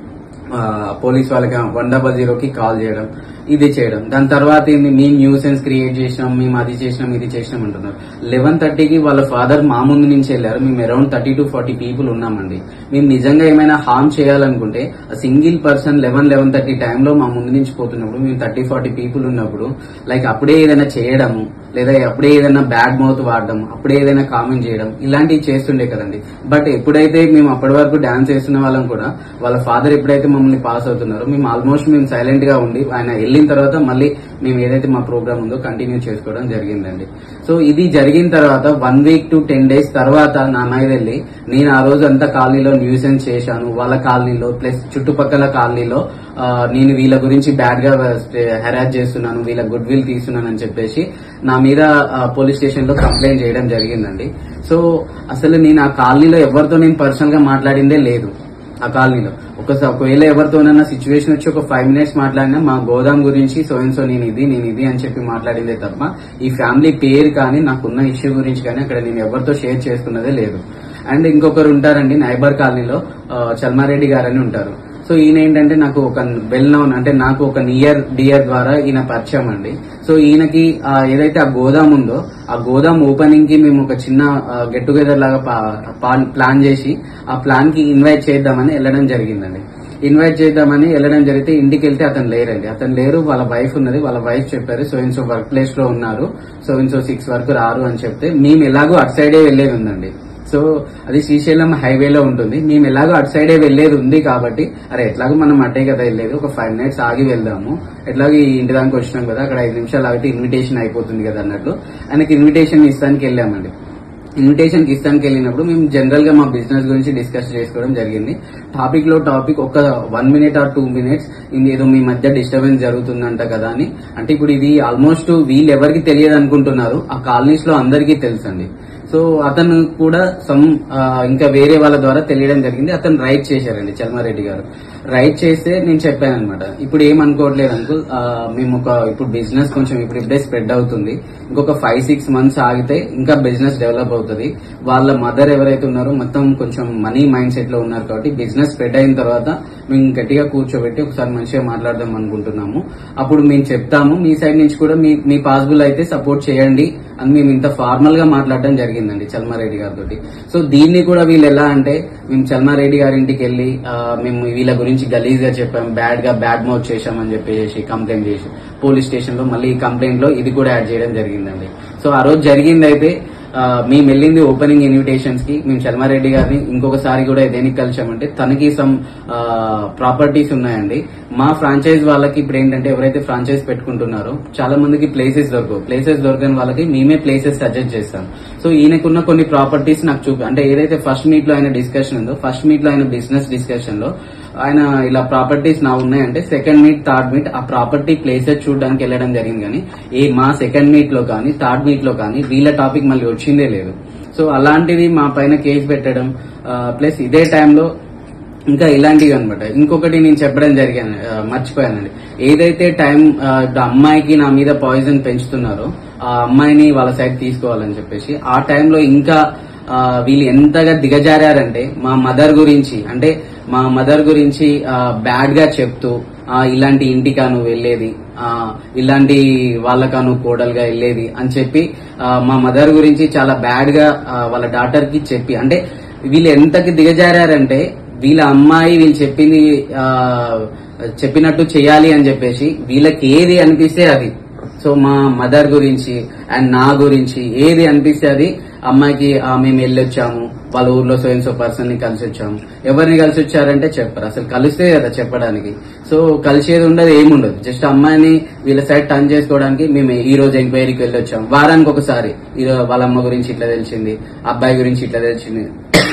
ఆ, పోలీస్ వాళ్ళకి వన్ డబల్ జీరోకి కాల్ చేయడం ఇది చేయడం దాని తర్వాత ఏంది మేము న్యూసెన్స్ క్రియేట్ చేసినాం మేము అది చేసినాం ఇది చేసినాం అంటున్నారు లెవెన్ థర్టీకి వాళ్ళ ఫాదర్ మా ముందు నుంచి వెళ్ళారు మేము around thirty to forty people ఉన్నామండి మేము నిజంగా ఏమైనా హార్మ్ చేయాలనుకుంటే single person eleven eleven thirty టైంలో మా ముందు నుంచి పోతున్నప్పుడు మేము థర్టీ ఫార్టీ పీపుల్ ఉన్నప్పుడు లైక్ అప్పుడే ఏదైనా చేయడము లేదా అప్పుడే ఏదైనా బ్యాడ్ మౌత్ వాడడం అప్పుడే ఏదైనా కామెంట్ చేయడం ఇలాంటివి చేస్తుండే కదండి బట్ ఎప్పుడైతే మేము అప్పటి వరకు డాన్స్ చేస్తున్న వాళ్ళం కూడా వాళ్ళ ఫాదర్ ఎప్పుడైతే మమ్మల్ని పాస్ అవుతున్నారో మేము ఆల్మోస్ట్ మేము సైలెంట్ గా ఉండి ఆయన వెళ్ళిన తర్వాత మళ్ళీ మేము ఏదైతే మా ప్రోగ్రామ్ ఉందో కంటిన్యూ చేసుకోవడం జరిగిందండి సో ఇది జరిగిన తర్వాత one week to ten days తర్వాత నా మీద వెళ్ళి నేను ఆ రోజు అంతా కాలనీలో న్యూసెన్స్ చేశాను వాళ్ళ కాలనీలో ప్లస్ చుట్టుపక్కల కాలనీలో ఆ, నేను వీళ్ళ గురించి బ్యాడ్ గా హెరాస్ చేస్తున్నాను వీళ్ళ గుడ్ విల్ తీస్తున్నాను అని చెప్పేసి నా మీద పోలీస్ స్టేషన్ లో కంప్లైంట్ చేయడం జరిగిందండి సో అసలు నేను ఆ కాలనీలో ఎవరితో నేను పర్సనల్ గా మాట్లాడిందే లేదు ఆ కాలనీలో ఒకసారి ఒకవేళ ఎవరితోనైనా సిచ్యువేషన్ వచ్చి ఒక ఫైవ్ మినిట్స్ మాట్లాడినా మా గోదాం గురించి సో అండ్ సో నేను ఇది నేను ఇది అని చెప్పి మాట్లాడిందే తప్ప ఈ ఫ్యామిలీ పేరు కానీ నాకున్న ఇష్యూ గురించి కానీ అక్కడ నేను ఎవరితో షేర్ చేసుకున్నదే లేదు అండ్ ఇంకొకరు ఉంటారండి నైబర్ కాలనీలో ఆ, చల్మారెడ్డి గారని ఉంటారు సో ఈయన ఏంటంటే నాకు ఒక వెల్ నోన్ అంటే నాకు ఒక నియర్ డియర్ ద్వారా ఈయన పరిచయం అండి సో ఈయనకి ఆ, ఏదైతే ఆ గోదాం ఉందో ఆ గోదాం ఓపెనింగ్ కి మేము ఒక చిన్న గెట్ టుగెదర్ లాగా పా- పా- ప్లాన్ చేసి ఆ ప్లాన్ కి ఇన్వైట్ చేద్దామని వెళ్ళడం జరిగిందండి ఇన్వైట్ చేద్దామని వెళ్ళడం జరిగితే ఇంటికి వెళ్తే అతను లేరండి అతను లేరు వాళ్ళ వైఫ్ ఉన్నది వాళ్ళ వైఫ్ చెప్పారు so in so work place లో ఉన్నారు సో ఇన్ సో సిక్స్ వరకు రారు అని చెప్తే మేము ఎలాగో అటు సైడే వెళ్లేది ఉందండి సో అది శ్రీశైలం హైవేలో ఉంటుంది మేము ఎలాగో అటు సైడే వెళ్లేది ఉంది కాబట్టి అరే ఎట్లాగో మనం అట్టే కదా వెళ్ళేది ఒక ఫైవ్ మినిట్స్ ఆగి వెళ్దాము ఎట్లాగో ఈ ఇంటి దానికి వచ్చినాం కదా అక్కడ ఐదు నిమిషాలు ఆగితే ఇన్విటేషన్ అయిపోతుంది కదా అన్నట్లు ఆయనకి ఇన్విటేషన్ ఇస్తానికి వెళ్ళామండి ఇన్విటేషన్ కి ఇస్తానికి వెళ్ళినప్పుడు మేము జనరల్ గా మా బిజినెస్ గురించి డిస్కస్ చేసుకోవడం జరిగింది టాపిక్ లో టాపిక్ ఒక one minute or two minutes ఏదో మీ మధ్య డిస్టర్బెన్స్ జరుగుతుందంట కదా అని అంటే ఇప్పుడు ఇది ఆల్మోస్ట్ వీళ్ళు ఎవరికి తెలియదు అనుకుంటున్నారు ఆ కాలనీస్ లో అందరికీ తెలుసండి సో అతను కూడా సమ్ ఆ, ఇంకా వేరే వాళ్ళ ద్వారా తెలియడం జరిగింది అతను రైట్ చేశారండి చల్మారెడ్డి గారు రైట్ చేస్తే నేను చెప్పాను అనమాట ఇప్పుడు ఏమనుకోవట్లేదు అంకుల్ ఆ, మేము ఒక ఇప్పుడు బిజినెస్ కొంచెం ఇప్పుడు ఇప్పుడే స్ప్రెడ్ అవుతుంది ఇంకొక ఫైవ్ సిక్స్ మంత్స్ ఆగితే ఇంకా బిజినెస్ డెవలప్ అవుతుంది వాళ్ళ మదర్ ఎవరైతే ఉన్నారో మొత్తం కొంచెం మనీ మైండ్ సెట్ లో ఉన్నారు కాబట్టి బిజినెస్ స్ప్రెడ్ అయిన తర్వాత మేము గట్టిగా కూర్చోబెట్టి ఒకసారి మంచిగా మాట్లాడదాం అనుకుంటున్నాము అప్పుడు మేము చెప్తాము మీ సైడ్ నుంచి కూడా మీ మీ పాసిబుల్ అయితే సపోర్ట్ చేయండి అని మేము ఇంత ఫార్మల్ గా మాట్లాడడం జరిగిందండి చల్మారెడ్డి గారితో సో దీన్ని కూడా వీళ్ళు ఎలా అంటే మేము చల్మారెడ్డి గారి ఇంటికి వెళ్ళి ఆ, మేము వీళ్ళ గురించి గలీజ్ గా చెప్పాం బ్యాడ్ గా బ్యాడ్ మౌత్ చేశామని చెప్పేసి కంప్లైంట్ చేసి పోలీస్ స్టేషన్ లో మళ్ళీ ఈ కంప్లైంట్ లో ఇది కూడా యాడ్ చేయడం జరిగిందండి సో ఆ రోజు జరిగింది అయితే ఆ, మేము వెళ్ళింది ఓపెనింగ్ ఇన్విటేషన్స్ కి మేము చల్మారెడ్డి గారిని ఇంకొకసారి కూడా దేనికి కలిసామంటే తనకి సమ్ ప్రాపర్టీస్ ఉన్నాయండి మా ఫ్రాంచైజ్ వాళ్ళకి ఇప్పుడు ఏంటంటే ఎవరైతే ఫ్రాంచైజ్ పెట్టుకుంటున్నారో చాలా మందికి ప్లేసెస్ దొరకవు ప్లేసెస్ దొరకని వాళ్ళకి మేమే ప్లేసెస్ సజెస్ట్ చేస్తాం సో ఈయనకున్న కొన్ని ప్రాపర్టీస్ నాకు చూపి అంటే ఏదైతే ఫస్ట్ మీట్ లో ఆయన డిస్కషన్ ఉందో ఫస్ట్ మీట్ లో ఆయన బిజినెస్ డిస్కషన్ లో ఆయన ఇలా ప్రాపర్టీస్ నా ఉన్నాయంటే సెకండ్ మీట్ థర్డ్ మీట్ ఆ ప్రాపర్టీ ప్లేసెస్ చూడడానికి వెళ్ళడం జరిగింది కానీ ఏ మా సెకండ్ మీట్ లో కానీ థర్డ్ మీట్ లో కానీ వీళ్ళ టాపిక్ మళ్ళీ వచ్చిందే లేదు సో అలాంటిది మా పైన కేసు పెట్టడం ప్లస్ ఇదే టైంలో ఇంకా ఇలాంటివి అనమాట ఇంకొకటి నేను చెప్పడం జరిగాను ఆ, మర్చిపోయానండి ఏదైతే టైం ఆ, ఇప్పుడు అమ్మాయికి నా మీద పాయిజన్ పెంచుతున్నారో ఆ అమ్మాయిని వాళ్ళ సైడ్ తీసుకోవాలని చెప్పేసి ఆ టైంలో ఇంకా ఆ, వీళ్ళు ఎంతగా దిగజారారంటే మా మదర్ గురించి అంటే మా మదర్ గురించి బ్యాడ్ గా చెప్తూ ఆ, ఇలాంటి ఇంటికా నువ్వు వెళ్ళేది ఆ, ఇలాంటి వాళ్ళకా నువ్వు కోడలుగా వెళ్ళేది అని చెప్పి ఆ, మా మదర్ గురించి చాలా బ్యాడ్ గా ఆ, వాళ్ళ డాటర్ కి చెప్పి అంటే వీళ్ళు ఎంతకి దిగజారారంటే వీళ్ళ అమ్మాయి వీళ్ళు చెప్పింది ఆ, చెప్పినట్టు చేయాలి అని చెప్పేసి వీళ్ళకి ఏది అనిపిస్తే అది సో మా మదర్ గురించి అండ్ నా గురించి ఏది అనిపిస్తే అది అమ్మాయికి ఆ, మేము వెళ్ళొచ్చాము వాళ్ళ ఊర్లో సో సో పర్సన్ ని కలిసి వచ్చాము ఎవరిని కలిసి వచ్చారంటే చెప్పరు అసలు కలిస్తే కదా చెప్పడానికి సో కలిసేది ఉండదు ఏముండదు జస్ట్ అమ్మాయిని వీళ్ళ సైడ్ టర్న్ చేసుకోవడానికి మేము ఈ రోజు ఎంక్వైరీకి వెళ్ళి వచ్చాము వారానికి ఒకసారి ఈ రోజు వాళ్ళ అమ్మ గురించి ఇట్లా తెలిసింది అబ్బాయి గురించి ఇట్లా తెలిసింది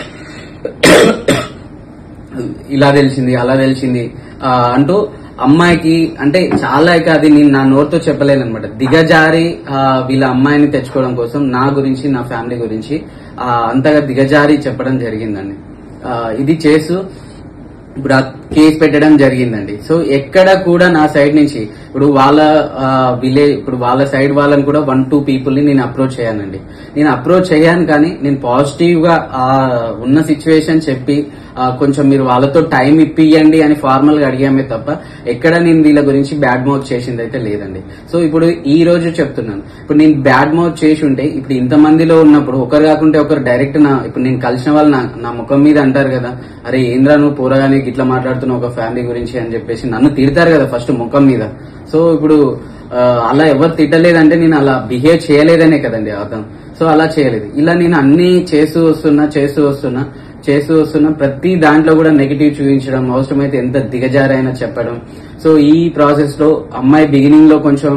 ఇలా తెలిసింది అలా తెలిసింది ఆ, అంటూ అమ్మాయికి అంటే చాలా ఇక అది నేను నా నోరుతో చెప్పలేను అనమాట దిగజారి ఆ, వీళ్ళ అమ్మాయిని తెచ్చుకోవడం కోసం నా గురించి నా ఫ్యామిలీ గురించి ఆ, అంతగా దిగజారి చెప్పడం జరిగిందండి ఆ, ఇది చేస్తూ ఇప్పుడు ఆ కేసు పెట్టడం జరిగిందండి సో ఎక్కడ కూడా నా సైడ్ నుంచి ఇప్పుడు వాళ్ళ విలేజ్ ఇప్పుడు వాళ్ళ సైడ్ వాళ్ళని కూడా వన్ టూ పీపుల్ ని నేను అప్రోచ్ చేయానండి నేను అప్రోచ్ చేయాను కానీ నేను పాజిటివ్ గా ఆ ఉన్న సిచ్యువేషన్ చెప్పి ఆ, కొంచెం మీరు వాళ్ళతో టైం ఇప్పియండి అని ఫార్మల్ గా అడిగామే తప్ప ఎక్కడ నేను వీళ్ళ గురించి బ్యాడ్ మౌత్ చేసింది అయితే లేదండి సో ఇప్పుడు ఈ రోజు చెప్తున్నాను ఇప్పుడు నేను బ్యాడ్ మౌత్ చేసి ఉంటే ఇప్పుడు ఇంత మందిలో ఉన్నప్పుడు ఒకరు కాకుంటే ఒకరు డైరెక్ట్ నా ఇప్పుడు నేను కలిసిన వాళ్ళు నా నా ముఖం మీద అంటారు కదా అరే ఏంద్రా నువ్వు పూరగానే ఇట్లా మాట్లాడుతున్నావు ఒక ఫ్యామిలీ గురించి అని చెప్పేసి నన్ను తిడతారు కదా ఫస్ట్ ముఖం మీద సో ఇప్పుడు ఆ, అలా ఎవరు తిట్టలేదంటే నేను అలా బిహేవ్ చేయలేదనే కదండి అర్థం సో అలా చేయలేదు ఇలా నేను అన్ని చేస్తూ వస్తున్నా చేస్తూ వస్తున్నా చేస్తూ వస్తున్నా ప్రతి దాంట్లో కూడా నెగిటివ్ చూపించడం అవసరమైతే ఎంత దిగజారైనా చెప్పడం సో ఈ ప్రాసెస్ లో అమ్మాయి బిగినింగ్ లో కొంచెం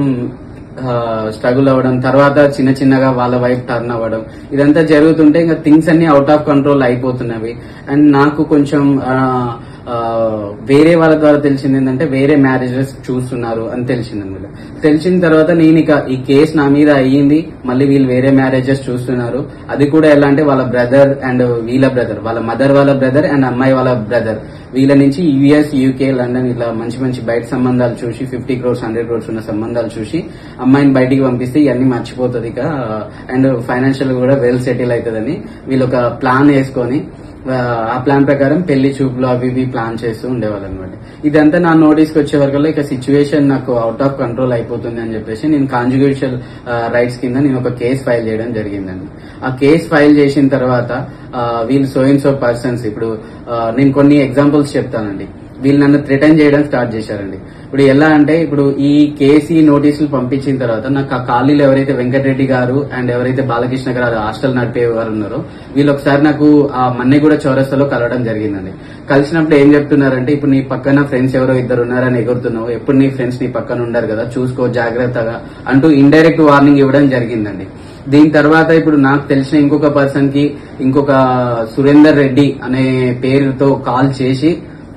స్ట్రగుల్ అవ్వడం తర్వాత చిన్న చిన్నగా వాళ్ళ వైపు టర్న్ అవ్వడం ఇదంతా జరుగుతుంటే ఇంకా థింగ్స్ అన్ని అవుట్ ఆఫ్ కంట్రోల్ అయిపోతున్నవి అండ్ నాకు కొంచెం ఆ, ఆ, వేరే వాళ్ళ ద్వారా తెలిసింది ఏంటంటే వేరే మ్యారేజెస్ చూస్తున్నారు అని తెలిసింది అనమాట తెలిసిన తర్వాత నేను ఇక ఈ కేసు నా మీద అయ్యింది మళ్ళీ వీళ్ళు వేరే మ్యారేజెస్ చూస్తున్నారు అది కూడా ఎలా అంటే వాళ్ళ బ్రదర్ అండ్ వీళ్ళ బ్రదర్ వాళ్ళ మదర్ వాళ్ళ బ్రదర్ అండ్ అమ్మాయి వాళ్ళ బ్రదర్ వీళ్ళ నుంచి యుఎస్ యూకే లండన్ ఇట్లా మంచి మంచి బయట సంబంధాలు చూసి ఫిఫ్టీ క్రోర్స్ హండ్రెడ్ క్రోర్స్ ఉన్న సంబంధాలు చూసి అమ్మాయిని బయటికి పంపిస్తే ఇవన్నీ మర్చిపోతుంది ఇక అండ్ ఫైనాన్షియల్ కూడా వెల్ సెటిల్ అవుతుందని వీళ్ళు ఒక ప్లాన్ వేసుకొని ఆ, ఆ ప్లాన్ ప్రకారం పెళ్లి చూపులు అవి ఇవి ప్లాన్ చేస్తూ ఉండేవాళ్ళు అనమాట ఇదంతా నా నోటీస్కి వచ్చే వరకు ఇక సిచ్యువేషన్ నాకు అవుట్ ఆఫ్ కంట్రోల్ అయిపోతుంది అని చెప్పేసి నేను కాంజుగేషల్ రైట్స్ కింద నేను ఒక కేసు ఫైల్ చేయడం జరిగిందండి ఆ కేసు ఫైల్ చేసిన తర్వాత ఆ, వీళ్ళు సో ఇన్ సో పర్సన్స్ ఇప్పుడు ఆ, నేను కొన్ని ఎగ్జాంపుల్స్ చెప్తానండి వీళ్ళు నన్ను థ్రెటన్ చేయడం స్టార్ట్ చేశారండి ఇప్పుడు ఎలా అంటే ఇప్పుడు ఈ కేసీ నోటీసులు పంపించిన తర్వాత నాకు ఆ ఖాళీలు ఎవరైతే వెంకటరెడ్డి గారు అండ్ ఎవరైతే బాలకృష్ణ గారు హాస్టల్ నడిపే వారు ఉన్నారో వీళ్ళు ఒకసారి నాకు ఆ మన్నెగూడ చౌరస్తాలో కలవడం జరిగిందండి కలిసినప్పుడు ఏం చెప్తున్నారంటే ఇప్పుడు నీ పక్కన ఫ్రెండ్స్ ఎవరో ఇద్దరు ఉన్నారని ఎగురుతున్నావు ఎప్పుడు నీ ఫ్రెండ్స్ నీ పక్కన ఉండరు కదా చూసుకో జాగ్రత్తగా అంటూ ఇండైరెక్ట్ వార్నింగ్ ఇవ్వడం జరిగిందండి దీని తర్వాత ఇప్పుడు నాకు తెలిసిన ఇంకొక పర్సన్ కి ఇంకొక సురేందర్ రెడ్డి అనే పేరుతో కాల్ చేసి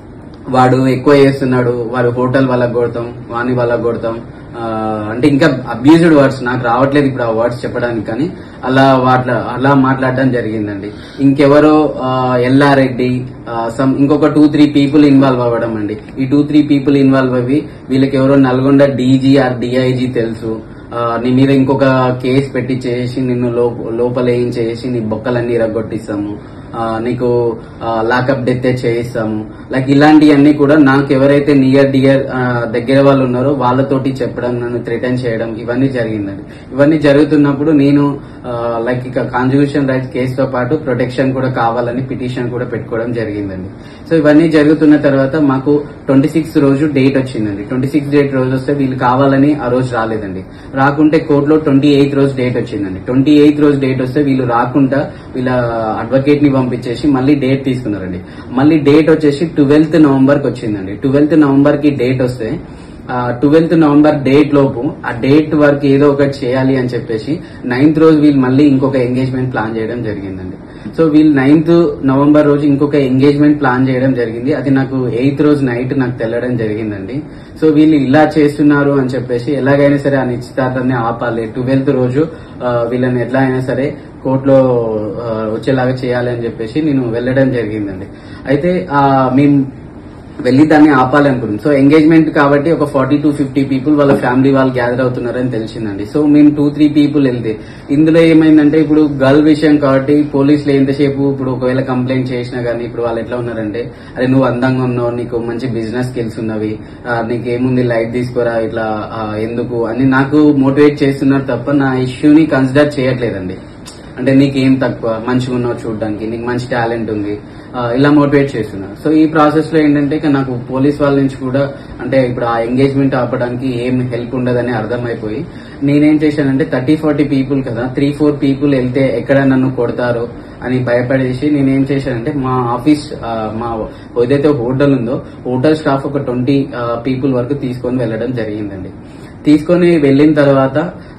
వాడు ఎక్కువ చేస్తున్నాడు వాడు హోటల్ వాళ్ళకి కొడతాం వాణి వాళ్ళకి కొడతాం ఆ, అంటే ఇంకా అబ్యూజ్డ్ వర్డ్స్ నాకు రావట్లేదు ఇప్పుడు ఆ వర్డ్స్ చెప్పడానికి కానీ అలా వాట్ల అలా మాట్లాడడం జరిగిందండి ఇంకెవరో ఆ, ఎల్లారెడ్డి ఆ, సమ్ ఇంకొక టూ త్రీ పీపుల్ ఇన్వాల్వ్ అవ్వడం అండి ఈ టూ త్రీ పీపుల్ ఇన్వాల్వ్ అవ్వి వీళ్ళకి ఎవరో నల్గొండ డీజీ ఆర్ డిఐజీ తెలుసు ఆ, నీ మీద ఇంకొక కేసు పెట్టి చేసి నిన్ను లో- లోపల ఏం చేసి నీ బొక్కలన్నీ ఇరగొట్టిస్తాము ఆ, నీకు లాకప్ డెత్ చేయిస్తాము లైక్ ఇలాంటివన్నీ కూడా నాకు ఎవరైతే నియర్ డియర్ దగ్గర వాళ్ళు ఉన్నారో వాళ్ళతోటి చెప్పడం నన్ను థ్రెటన్ చేయడం ఇవన్నీ జరిగిందండి ఇవన్నీ జరుగుతున్నప్పుడు నేను లైక్ ఇక కాన్స్టిట్యూషన్ రైట్స్ కేసుతో పాటు ప్రొటెక్షన్ కూడా కావాలని పిటిషన్ కూడా పెట్టుకోవడం జరిగిందండి సో ఇవన్నీ జరుగుతున్న తర్వాత మాకు ట్వంటీ సిక్స్ రోజు డేట్ వచ్చిందండి ట్వంటీ సిక్స్ డేట్ రోజు వస్తే వీళ్ళు కావాలని ఆ రోజు రాలేదండి రాకుంటే కోర్టులో ట్వంటీ ఎయిత్ రోజు డేట్ వచ్చిందండి ట్వంటీ ఎయిత్ రోజు డేట్ వస్తే వీళ్ళు రాకుండా వీళ్ళ అడ్వకేట్ ని పంపించేసి మళ్ళీ డేట్ తీసుకున్నారండి మళ్ళీ డేట్ వచ్చేసి ట్వెల్త్ నవంబర్ కి వచ్చిందండి ట్వెల్త్ నవంబర్ కి డేట్ వస్తే ట్వెల్త్ నవంబర్ డేట్ లోపు ఆ డేట్ వరకు ఏదో ఒకటి చేయాలి అని చెప్పేసి నైన్త్ రోజు వీళ్ళు మళ్ళీ ఇంకొక ఎంగేజ్మెంట్ ప్లాన్ చేయడం జరిగిందండి సో వీళ్ళు నైన్త్ నవంబర్ రోజు ఇంకొక ఎంగేజ్మెంట్ ప్లాన్ చేయడం జరిగింది అది నాకు ఎయిత్ రోజు నైట్ నాకు తెల్లడం జరిగిందండి సో వీళ్ళు ఇలా చేస్తున్నారు అని చెప్పేసి ఎలాగైనా సరే ఆ నిశ్చితార్థాన్ని ఆపాలి ట్వెల్త్ రోజు ఆ, వీళ్ళని ఎట్లా అయినా సరే కోర్టులో ఆ, వచ్చేలాగా చేయాలి అని చెప్పేసి నేను వెళ్ళడం జరిగిందండి అయితే ఆ, మేము వెళ్ళి దాన్ని ఆపాలి అనుకున్నాం సో ఎంగేజ్మెంట్ కాబట్టి ఒక ఫార్టీ టు ఫిఫ్టీ పీపుల్ వాళ్ళ ఫ్యామిలీ వాళ్ళు గ్యాదర్ అవుతున్నారని తెలిసిందండి సో మేము టూ త్రీ పీపుల్ వెళ్తే ఇందులో ఏమైందంటే ఇప్పుడు గర్ల్ విషయం కాబట్టి పోలీసులు ఎంతసేపు ఇప్పుడు ఒకవేళ కంప్లైంట్ చేసినా కానీ ఇప్పుడు వాళ్ళు ఎట్లా ఉన్నారంటే అరే నువ్వు అందంగా ఉన్నావు నీకు మంచి బిజినెస్ స్కిల్స్ ఉన్నవి ఆ, నీకు ఏముంది లైట్ తీసుకోరా ఇట్లా ఆ, ఎందుకు అని నాకు మోటివేట్ చేస్తున్నారు తప్ప నా ఇష్యూని కన్సిడర్ చేయట్లేదండి అంటే నీకేం తక్కువ మంచిగా ఉన్నావు చూడడానికి నీకు మంచి టాలెంట్ ఉంది ఆ, ఇలా మోటివేట్ చేస్తున్నారు సో ఈ ప్రాసెస్ లో ఏంటంటే ఇక నాకు పోలీస్ వాళ్ళ నుంచి కూడా అంటే ఇప్పుడు ఆ ఎంగేజ్మెంట్ ఆపడానికి ఏం హెల్ప్ ఉండదని అర్థమైపోయి నేనేం చేశానంటే థర్టీ ఫార్టీ పీపుల్ కదా త్రీ ఫోర్ పీపుల్ వెళ్తే ఎక్కడ నన్ను కొడతారో అని భయపడేసి నేనేం చేశానంటే మా ఆఫీస్ ఆ, మా ఏదైతే హోటల్ ఉందో హోటల్ స్టాఫ్ ఒక ట్వంటీ పీపుల్ వరకు తీసుకొని వెళ్ళడం జరిగిందండి తీసుకొని వెళ్ళిన తర్వాత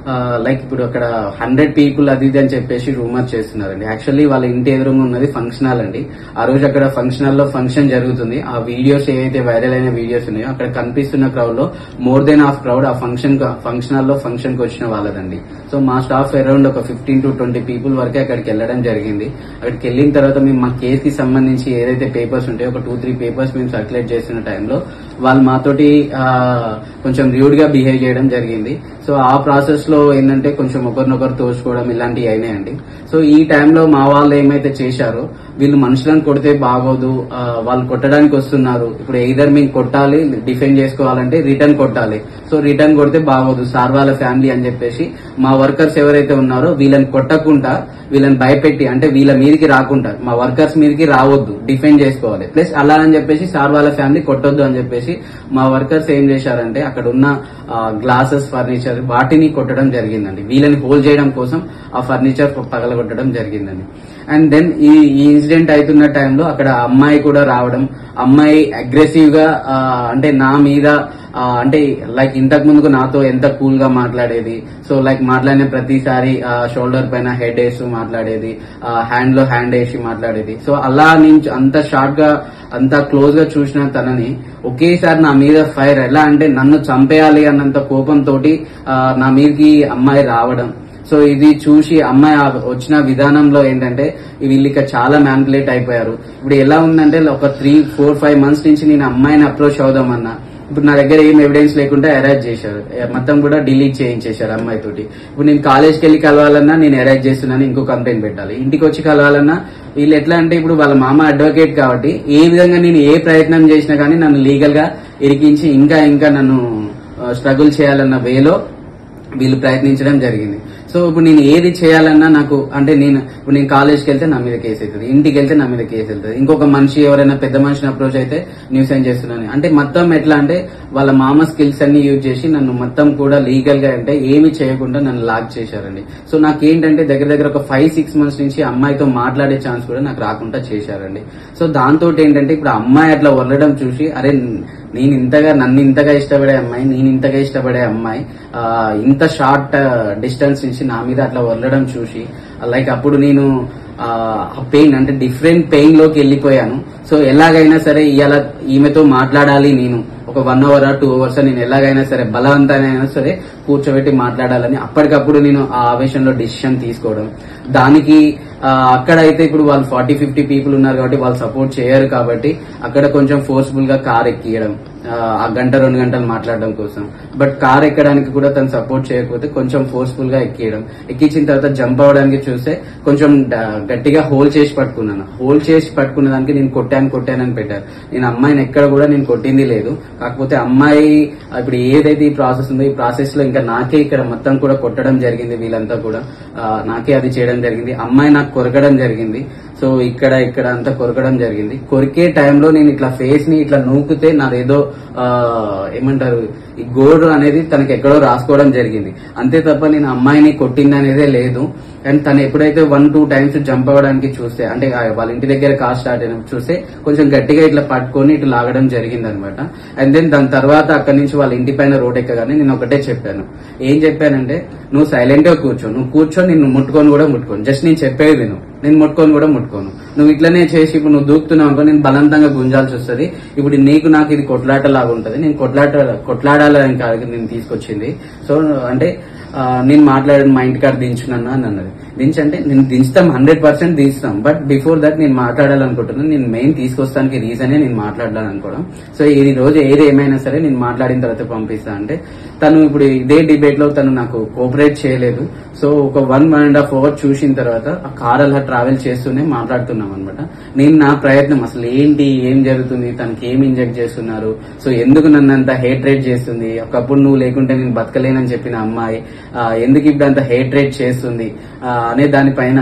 లైక్ ఇప్పుడు అక్కడ హండ్రెడ్ పీపుల్ అది ఇది అని చెప్పేసి రూమర్ చేస్తున్నారండి యాక్చువల్లీ వాళ్ళ ఇంటి ఎదురుగా ఉన్నది ఫంక్షన్ హాల్ అండి ఆ రోజు అక్కడ ఫంక్షన్ హాల్ లో ఫంక్షన్ జరుగుతుంది ఆ వీడియోస్ ఏవైతే వైరల్ అయిన వీడియోస్ ఉన్నాయో అక్కడ కనిపిస్తున్న క్రౌడ్ లో మోర్ దెన్ హాఫ్ క్రౌడ్ ఆ ఫంక్షన్ ఫంక్షన్ హాల్ లో ఫంక్షన్ కి వచ్చిన వాళ్ళదండి సో మా స్టాఫ్ అరౌండ్ ఒక ఫిఫ్టీన్ టు ట్వంటీ పీపుల్ వరకే అక్కడికి వెళ్ళడం జరిగింది అక్కడికి వెళ్ళిన తర్వాత మేము మా కేస్ కి సంబంధించి ఏదైతే పేపర్స్ ఉంటాయో ఒక టూ త్రీ పేపర్స్ మేము సర్క్యులేట్ చేస్తున్న టైంలో వాళ్ళు మాతోటి ఆ, కొంచెం ర్యూడ్ గా బిహేవ్ చేయడం జరిగింది సో ఆ ప్రాసెస్ లో ఏంటంటే కొంచెం ఒకరినొకరు తోచుకోవడం ఇలాంటివి అయినాయండి సో ఈ టైంలో మా వాళ్ళు ఏమైతే చేశారో వీళ్ళు మనుషులను కొడితే బాగోదు ఆ, వాళ్ళు కొట్టడానికి వస్తున్నారు ఇప్పుడు ఎయిదర్ మేము కొట్టాలి డిఫెండ్ చేసుకోవాలంటే రిటర్న్ కొట్టాలి సో రిటర్న్ కొడితే బాగోదు సార్ వాళ్ళ ఫ్యామిలీ అని చెప్పేసి మా వర్కర్స్ ఎవరైతే ఉన్నారో వీళ్ళని కొట్టకుండా వీళ్ళని భయపెట్టి అంటే వీళ్ళ మీదకి రాకుండా మా వర్కర్స్ మీదకి రావద్దు డిఫెండ్ చేసుకోవాలి ప్లస్ అలా అని చెప్పేసి సార్ వాళ్ళ ఫ్యామిలీ కొట్టొద్దు అని చెప్పేసి మా వర్కర్స్ ఏం చేశారంటే అక్కడ ఉన్న గ్లాసెస్ ఫర్నిచర్ వాటిని కొట్టడం జరిగిందండి వీళ్ళని హోల్డ్ చేయడం కోసం ఆ ఫర్నిచర్ పగలగొట్టడం జరిగిందండి అండ్ దెన్ ఈ ఈ ఇన్సిడెంట్ అవుతున్న టైంలో అక్కడ అమ్మాయి కూడా రావడం అమ్మాయి అగ్రెసివ్ గా ఆ, అంటే నా మీద ఆ, అంటే లైక్ ఇంతకు ముందుకు నాతో ఎంత కూల్ గా మాట్లాడేది సో లైక్ మాట్లాడిన ప్రతిసారి షోల్డర్ పైన హెడ్ వేసి మాట్లాడేది హ్యాండ్ లో హ్యాండ్ వేసి మాట్లాడేది సో అలా నుంచి అంత షార్ట్ గా అంత క్లోజ్ గా చూసిన తనని ఒకేసారి నా మీద ఫైర్ ఎలా అంటే నన్ను చంపేయాలి అన్నంత కోపంతో నా మీదకి అమ్మాయి రావడం సో ఇది చూసి అమ్మాయి ఆ వచ్చిన విధానంలో ఏంటంటే వీళ్ళు ఇక చాలా మ్యాన్పులేట్ అయిపోయారు ఇప్పుడు ఎలా ఉందంటే ఒక త్రీ ఫోర్ ఫైవ్ మంత్స్ నుంచి నేను అమ్మాయిని అప్రోచ్ అవుదామన్నా ఇప్పుడు నా దగ్గర ఏం ఎవిడెన్స్ లేకుండా అరెస్ట్ చేశారు ఏ- మొత్తం కూడా డిలీట్ చేయించేశారు అమ్మాయి తోటి ఇప్పుడు నేను కాలేజ్కి వెళ్ళి కలవాలన్నా నేను అరెస్ట్ చేస్తున్నాను ఇంకో కంప్లైంట్ పెట్టాలి ఇంటికి వచ్చి కలవాలన్నా వీళ్ళు ఎట్లా అంటే ఇప్పుడు వాళ్ళ మామ అడ్వకేట్ కాబట్టి ఏ విధంగా నేను ఏ ప్రయత్నం చేసినా కానీ నన్ను లీగల్ గా ఇరికించి ఇంకా ఇంకా నన్ను స్ట్రగుల్ చేయాలన్న వేలో వీళ్ళు ప్రయత్నించడం జరిగింది సో ఇప్పుడు నేను ఏది చేయాలన్నా నాకు అంటే నేను ఇప్పుడు నేను కాలేజ్కి వెళ్తే నా మీద కేసు అవుతుంది ఇంటికి వెళ్తే నా మీద కేసు వెళ్తుంది ఇంకొక మనిషి ఎవరైనా పెద్ద మనిషిని అప్రోచ్ అయితే న్యూస్ ఏం చేస్తున్నాను అంటే మొత్తం ఎట్లా అంటే వాళ్ళ మామ స్కిల్స్ అన్ని యూజ్ చేసి నన్ను మొత్తం కూడా లీగల్ గా అంటే ఏమి చేయకుండా నన్ను లాక్ చేశారండి సో నాకేంటంటే దగ్గర దగ్గర ఒక ఫైవ్ సిక్స్ మంత్స్ నుంచి అమ్మాయితో మాట్లాడే ఛాన్స్ కూడా నాకు రాకుండా చేశారండి సో దాంతో ఏంటంటే ఇప్పుడు ఆ అమ్మాయి అట్లా వదలడం చూసి అరే నేను ఇంతగా నన్ను ఇంతగా ఇష్టపడే అమ్మాయి నేను ఇంతగా ఇష్టపడే అమ్మాయి ఆ, ఇంత షార్ట్ డిస్టెన్స్ నుంచి నా మీద అట్లా వదలడం చూసి లైక్ అప్పుడు నేను ఆ పెయిన్ అంటే డిఫరెంట్ పెయిన్ లోకి వెళ్ళిపోయాను సో ఎలాగైనా సరే ఇవాళ ఈమెతో మాట్లాడాలి నేను ఒక వన్ అవర్ టూ అవర్స్ నేను ఎలాగైనా సరే బలవంతమైనా సరే కూర్చోబెట్టి మాట్లాడాలని అప్పటికప్పుడు నేను ఆ ఆవేశంలో డిసిషన్ తీసుకోవడం దానికి ఆ, అక్కడ అయితే ఇప్పుడు వాళ్ళు ఫార్టీ ఫిఫ్టీ పీపుల్ ఉన్నారు కాబట్టి వాళ్ళు సపోర్ట్ చేయరు కాబట్టి అక్కడ కొంచెం ఫోర్స్ఫుల్ గా కార్ ఎక్కియడం ఆ, ఆ గంట రెండు గంటలు మాట్లాడడం కోసం బట్ కార్ ఎక్కడానికి కూడా తను సపోర్ట్ చేయకపోతే కొంచెం ఫోర్స్ఫుల్ గా ఎక్కియడం ఎక్కించిన తర్వాత జంప్ అవ్వడానికి చూస్తే కొంచెం డ- గట్టిగా హోల్ చేసి పట్టుకున్నాను హోల్ చేసి పట్టుకున్న దానికి నేను కొట్టాను కొట్టానని పెట్టారు నేను అమ్మాయిని ఎక్కడ కూడా నేను కొట్టింది లేదు కాకపోతే అమ్మాయి ఇప్పుడు ఏదైతే ఈ ప్రాసెస్ ఉందో ఈ ప్రాసెస్ లో ఇంకా నాకే ఇక్కడ మొత్తం కూడా కొట్టడం జరిగింది వీళ్ళంతా కూడా ఆ, నాకే అది చేయడం జరిగింది అమ్మాయి నాకు కొరకడం జరిగింది సో ఇక్కడ ఇక్కడ అంతా కొరకడం జరిగింది కొరికే టైంలో నేను ఇట్లా ఫేస్ ని ఇట్లా నూకితే నాదేదో ఆ, ఏమంటారు ఈ గోడు అనేది తనకి ఎక్కడో రాసుకోవడం జరిగింది అంతే తప్ప నేను అమ్మాయిని కొట్టింది అనేదే లేదు అండ్ తను ఎప్పుడైతే వన్ టూ టైమ్స్ జంప్ అవ్వడానికి చూస్తే అంటే ఆ వాళ్ళ ఇంటి దగ్గర కార్ స్టార్ట్ అయినప్పుడు చూస్తే కొంచెం గట్టిగా ఇట్లా పట్టుకొని ఇట్లా లాగడం జరిగింది అనమాట అండ్ దెన్ దాని తర్వాత అక్కడి నుంచి వాళ్ళ ఇంటి పైన రోడ్ ఎక్కగానే నేను ఒకటే చెప్పాను ఏం చెప్పానంటే నువ్వు సైలెంట్ గా కూర్చో నువ్వు కూర్చొని నిన్ను ముట్టుకొని కూడా ముట్టుకోను జస్ట్ నేను చెప్పేది విను నేను ముట్టుకొని కూడా ముట్టుకోను నువ్వు ఇట్లనే చేసి ఇప్పుడు నువ్వు దూకుతున్నావు అనుకో నేను బలవంతంగా గుంజాల్సి వస్తుంది ఇప్పుడు నీకు నాకు ఇది కొట్లాట లాగా ఉంటది నేను కొట్లాట కొట్లాడాలని కాదు నేను తీసుకొచ్చింది సో అంటే ఆ, నేను మాట్లాడాను మా ఇంటికాడ దించున్నాను అని అన్నది దించంటే నేను దించుతాం హండ్రెడ్ పర్సెంట్ దించుతాం బట్ బిఫోర్ దట్ నేను మాట్లాడాలనుకుంటున్నాను నేను మెయిన్ తీసుకొస్తానికి రీజనే నేను మాట్లాడాలని అనుకోవడం సో ఈ రోజు ఏది ఏమైనా సరే నేను మాట్లాడిన తర్వాత పంపిస్తా అంటే తను ఇప్పుడు ఇదే డిబేట్ లో తను నాకు కోఆపరేట్ చేయలేదు సో ఒక one one and half hour చూసిన తర్వాత ఆ కార్ అలా ట్రావెల్ చేస్తూనే మాట్లాడుతున్నాం అనమాట నేను నా ప్రయత్నం అసలు ఏంటి ఏం జరుగుతుంది తనకి ఏం ఇంజెక్ట్ చేస్తున్నారు సో ఎందుకు నన్ను అంత హేట్రేట్ చేస్తుంది ఒకప్పుడు నువ్వు లేకుంటే నేను బతకలేనని చెప్పిన అమ్మాయి ఆ, ఎందుకు ఇప్పుడు అంత హేట్రేట్ చేస్తుంది ఆ, అనే దానిపైన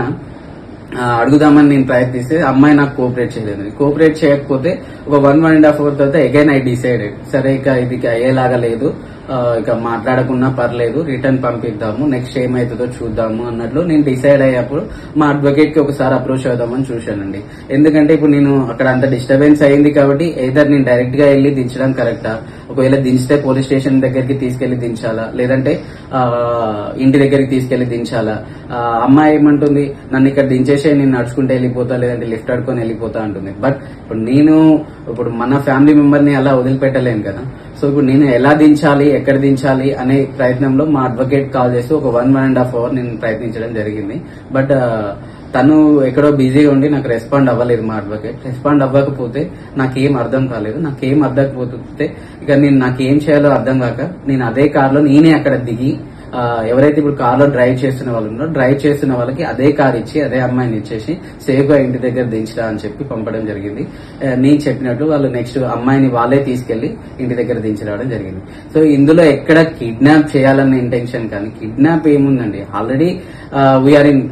ఆ, అడుగుదామని నేను ప్రయత్నిస్తే అమ్మాయి నాకు కోఆపరేట్ చేయలేదు కోఆపరేట్ చేయకపోతే ఒక one one and half hour తర్వాత అగైన్ ఐ డిసైడెడ్ సరే ఇక ఇది అయ్యేలాగా లేదు ఆ, ఇక మాట్లాడకున్నా పర్లేదు రిటర్న్ పంపిద్దాము నెక్స్ట్ ఏమైతుందో చూద్దాము అన్నట్లు నేను డిసైడ్ అయ్యేప్పుడు మా అడ్వకేట్ కి ఒకసారి అప్రోచ్ అవుదామని చూశానండి ఎందుకంటే ఇప్పుడు నేను అక్కడ అంత డిస్టర్బెన్స్ అయింది కాబట్టి ఏదర్ నేను డైరెక్ట్ గా వెళ్ళి దించడం కరెక్టా ఒకవేళ దించితే పోలీస్ స్టేషన్ దగ్గరికి తీసుకెళ్లి దించాలా లేదంటే ఆ, ఇంటి దగ్గరికి తీసుకెళ్లి దించాలా ఆ, అమ్మాయి ఏమంటుంది నన్ను ఇక్కడ దించేసే నేను నడుచుకుంటే వెళ్ళిపోతా లేదంటే లిఫ్ట్ ఆడుకొని వెళ్ళిపోతా అంటుంది బట్ ఇప్పుడు నేను ఇప్పుడు మన ఫ్యామిలీ మెంబర్ ని అలా వదిలిపెట్టలేను కదా సో ఇప్పుడు నేను ఎలా దించాలి ఎక్కడ దించాలి అనే ప్రయత్నంలో మా అడ్వకేట్ కాల్ చేసి ఒక one one and half hour నేను ప్రయత్నించడం జరిగింది బట్ తను ఎక్కడో బిజీగా ఉండి నాకు రెస్పాండ్ అవ్వలేదు మా అడ్వకేట్ రెస్పాండ్ అవ్వకపోతే నాకేం అర్థం కాలేదు నాకేం అర్థం కాకపోతే ఇక నేను నాకేం చేయాలో అర్థం కాక నేను అదే కార్లో నేనే అక్కడ దిగి ఆ, ఎవరైతే ఇప్పుడు కార్ లో డ్రైవ్ చేస్తున్న వాళ్ళు ఉన్నారో డ్రైవ్ చేస్తున్న వాళ్ళకి అదే కార్ ఇచ్చి అదే అమ్మాయిని ఇచ్చేసి సేఫ్ గా ఇంటి దగ్గర దించరా అని చెప్పి పంపడం జరిగింది ఆ, నేను చెప్పినట్టు వాళ్ళు నెక్స్ట్ అమ్మాయిని వాళ్ళే తీసుకెళ్లి ఇంటి దగ్గర దించరావడం జరిగింది సో ఇందులో ఎక్కడ కిడ్నాప్ చేయాలన్న ఇంటెన్షన్ కానీ కిడ్నాప్ ఏముందండి ఆల్రెడీ వీఆర్ ఇన్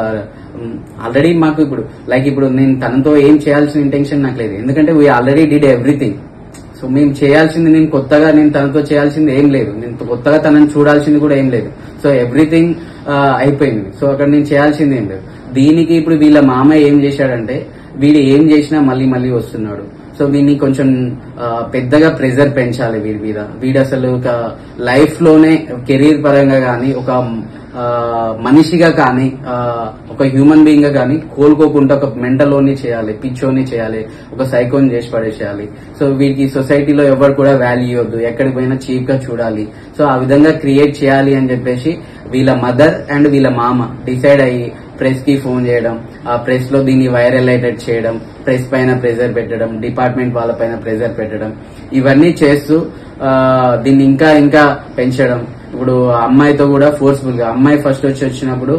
ఆల్రెడీ మాకు ఇప్పుడు లైక్ ఇప్పుడు నేను తనతో ఏం చేయాల్సిన ఇంటెన్షన్ నాకు లేదు ఎందుకంటే we already did everything so మేము చేయాల్సింది నేను కొత్తగా నేను తనతో చేయాల్సింది ఏం లేదు నేను కొత్తగా తనని చూడాల్సింది కూడా ఏం లేదు సో ఎవ్రీథింగ్ అయిపోయింది సో అక్కడ నేను చేయాల్సింది ఏం లేదు దీనికి ఇప్పుడు వీళ్ళ మామయ్య ఏం చేశాడంటే వీడు ఏం చేసినా మళ్ళీ మళ్ళీ వస్తున్నాడు సో వీడిని కొంచెం ఆ, పెద్దగా ప్రెజర్ పెంచాలి వీడి మీద వీడు అసలు ఒక లైఫ్ లోనే కెరీర్ పరంగా కానీ ఒక ఆ, మనిషిగా కానీ ఆ, ఒక హ్యూమన్ బీయింగ్ గా కానీ కోలుకోకుండా ఒక మెంటలోని చేయాలి పిచ్చోని చేయాలి ఒక సైకోని చేసి పడేసేయాలి సో వీరికి సొసైటీలో ఎవరు కూడా వాల్యూ ఇవ్వద్దు ఎక్కడికి పోయినా చీప్ గా చూడాలి సో ఆ విధంగా క్రియేట్ చేయాలి అని చెప్పేసి వీళ్ళ మదర్ అండ్ వీళ్ళ మామ డిసైడ్ అయ్యి ప్రెస్ కి ఫోన్ చేయడం ఆ ప్రెస్ లో దీన్ని వైరల్ అయ్యేటట్టు చేయడం ప్రెస్ పైన ప్రెజర్ పెట్టడం డిపార్ట్మెంట్ వాళ్ళ పైన ప్రెజర్ పెట్టడం ఇవన్నీ చేస్తూ ఆ, దీన్ని ఇంకా ఇంకా పెంచడం ఇప్పుడు ఆ అమ్మాయితో కూడా ఫోర్స్ఫుల్ గా అమ్మాయి ఫస్ట్ వచ్చి వచ్చినప్పుడు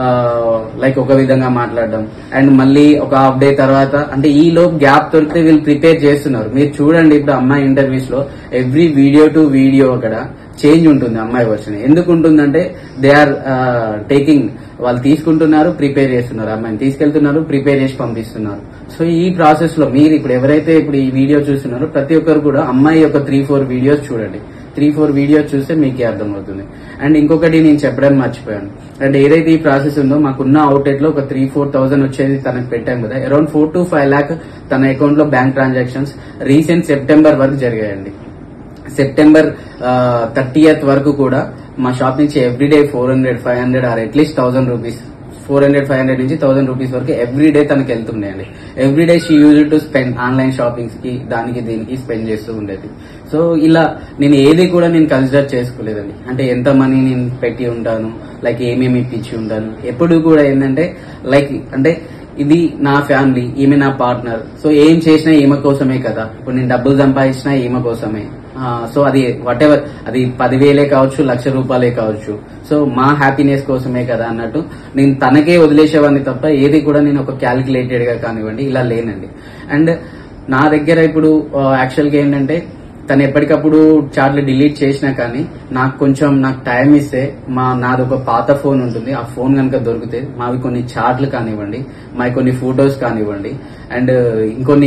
లైక్ ఒక విధంగా మాట్లాడడం అండ్ మళ్ళీ ఒక హాఫ్ డే తర్వాత అంటే ఈ లోపు గ్యాప్ దొరికితే వీళ్ళు ప్రిపేర్ చేస్తున్నారు మీరు చూడండి ఇప్పుడు అమ్మాయి ఇంటర్వ్యూస్ లో ఎవ్రీ వీడియో టు వీడియో అక్కడ చేంజ్ ఉంటుంది అమ్మాయి వర్షన్ ఎందుకు ఉంటుందంటే దే ఆర్ టేకింగ్ వాళ్ళు తీసుకుంటున్నారు ప్రిపేర్ చేస్తున్నారు అమ్మాయిని తీసుకెళ్తున్నారు ప్రిపేర్ చేసి పంపిస్తున్నారు సో ఈ ప్రాసెస్ లో మీరు ఇప్పుడు ఎవరైతే ఇప్పుడు ఈ వీడియో చూస్తున్నారో ప్రతి ఒక్కరు కూడా అమ్మాయి యొక్క త్రీ ఫోర్ వీడియోస్ చూడండి త్రీ ఫోర్ వీడియోస్ చూస్తే మీకే అర్థమవుతుంది అండ్ ఇంకొకటి నేను చెప్పడం మర్చిపోయాను అండ్ ఏదైతే ఈ ప్రాసెస్ ఉందో మాకున్న అవుట్లెట్ లో ఒక త్రీ ఫోర్ థౌసండ్ వచ్చేది తనకు పెట్టాం కదా around four to five lakh తన అకౌంట్ లో బ్యాంక్ ట్రాన్సాక్షన్స్ రీసెంట్ సెప్టెంబర్ వరకు జరిగాయండి సెప్టెంబర్ థర్టీయత్ వరకు కూడా మా షాప్ నుంచి everyday four hundred five hundred or at least thousand rupees four hundred five hundred నుంచి థౌసండ్ రూపీస్ వరకు ఎవ్రీడే తనకి వెళ్తుండేయండి everyday she use to spend online shoppings కి దానికి దీనికి స్పెండ్ చేస్తూ ఉండేది సో ఇలా నేను ఏది కూడా నేను కన్సిడర్ చేసుకోలేదండి అంటే ఎంత మనీ నేను పెట్టి ఉంటాను లైక్ ఏమేమి ఇప్పించి ఉంటాను ఎప్పుడు కూడా ఏంటంటే లైక్ అంటే ఇది నా ఫ్యామిలీ ఈమె నా పార్ట్నర్ సో ఏం చేసినా ఈమె కోసమే కదా ఇప్పుడు నేను డబ్బులు సంపాదించినా ఈమె కోసమే ఆ, సో అది వాట్ ఎవర్ అది పదివేలే కావచ్చు లక్ష రూపాయలే కావచ్చు సో మా హ్యాపీనెస్ కోసమే కదా అన్నట్టు నేను తనకే వదిలేసేవాడిని తప్ప ఏది కూడా నేను ఒక క్యాలిక్యులేటెడ్ గా కానివ్వండి ఇలా లేనండి అండ్ నా దగ్గర ఇప్పుడు యాక్చువల్ గా ఏంటంటే తను ఎప్పటికప్పుడు చాట్లు డిలీట్ చేసినా కానీ నాకు కొంచెం నాకు టైం ఇస్తే మా నాది ఒక పాత ఫోన్ ఉంటుంది ఆ ఫోన్ కనుక దొరికితే మావి కొన్ని చాట్లు కానివ్వండి మా కొన్ని ఫొటోస్ కానివ్వండి అండ్ ఇంకొన్ని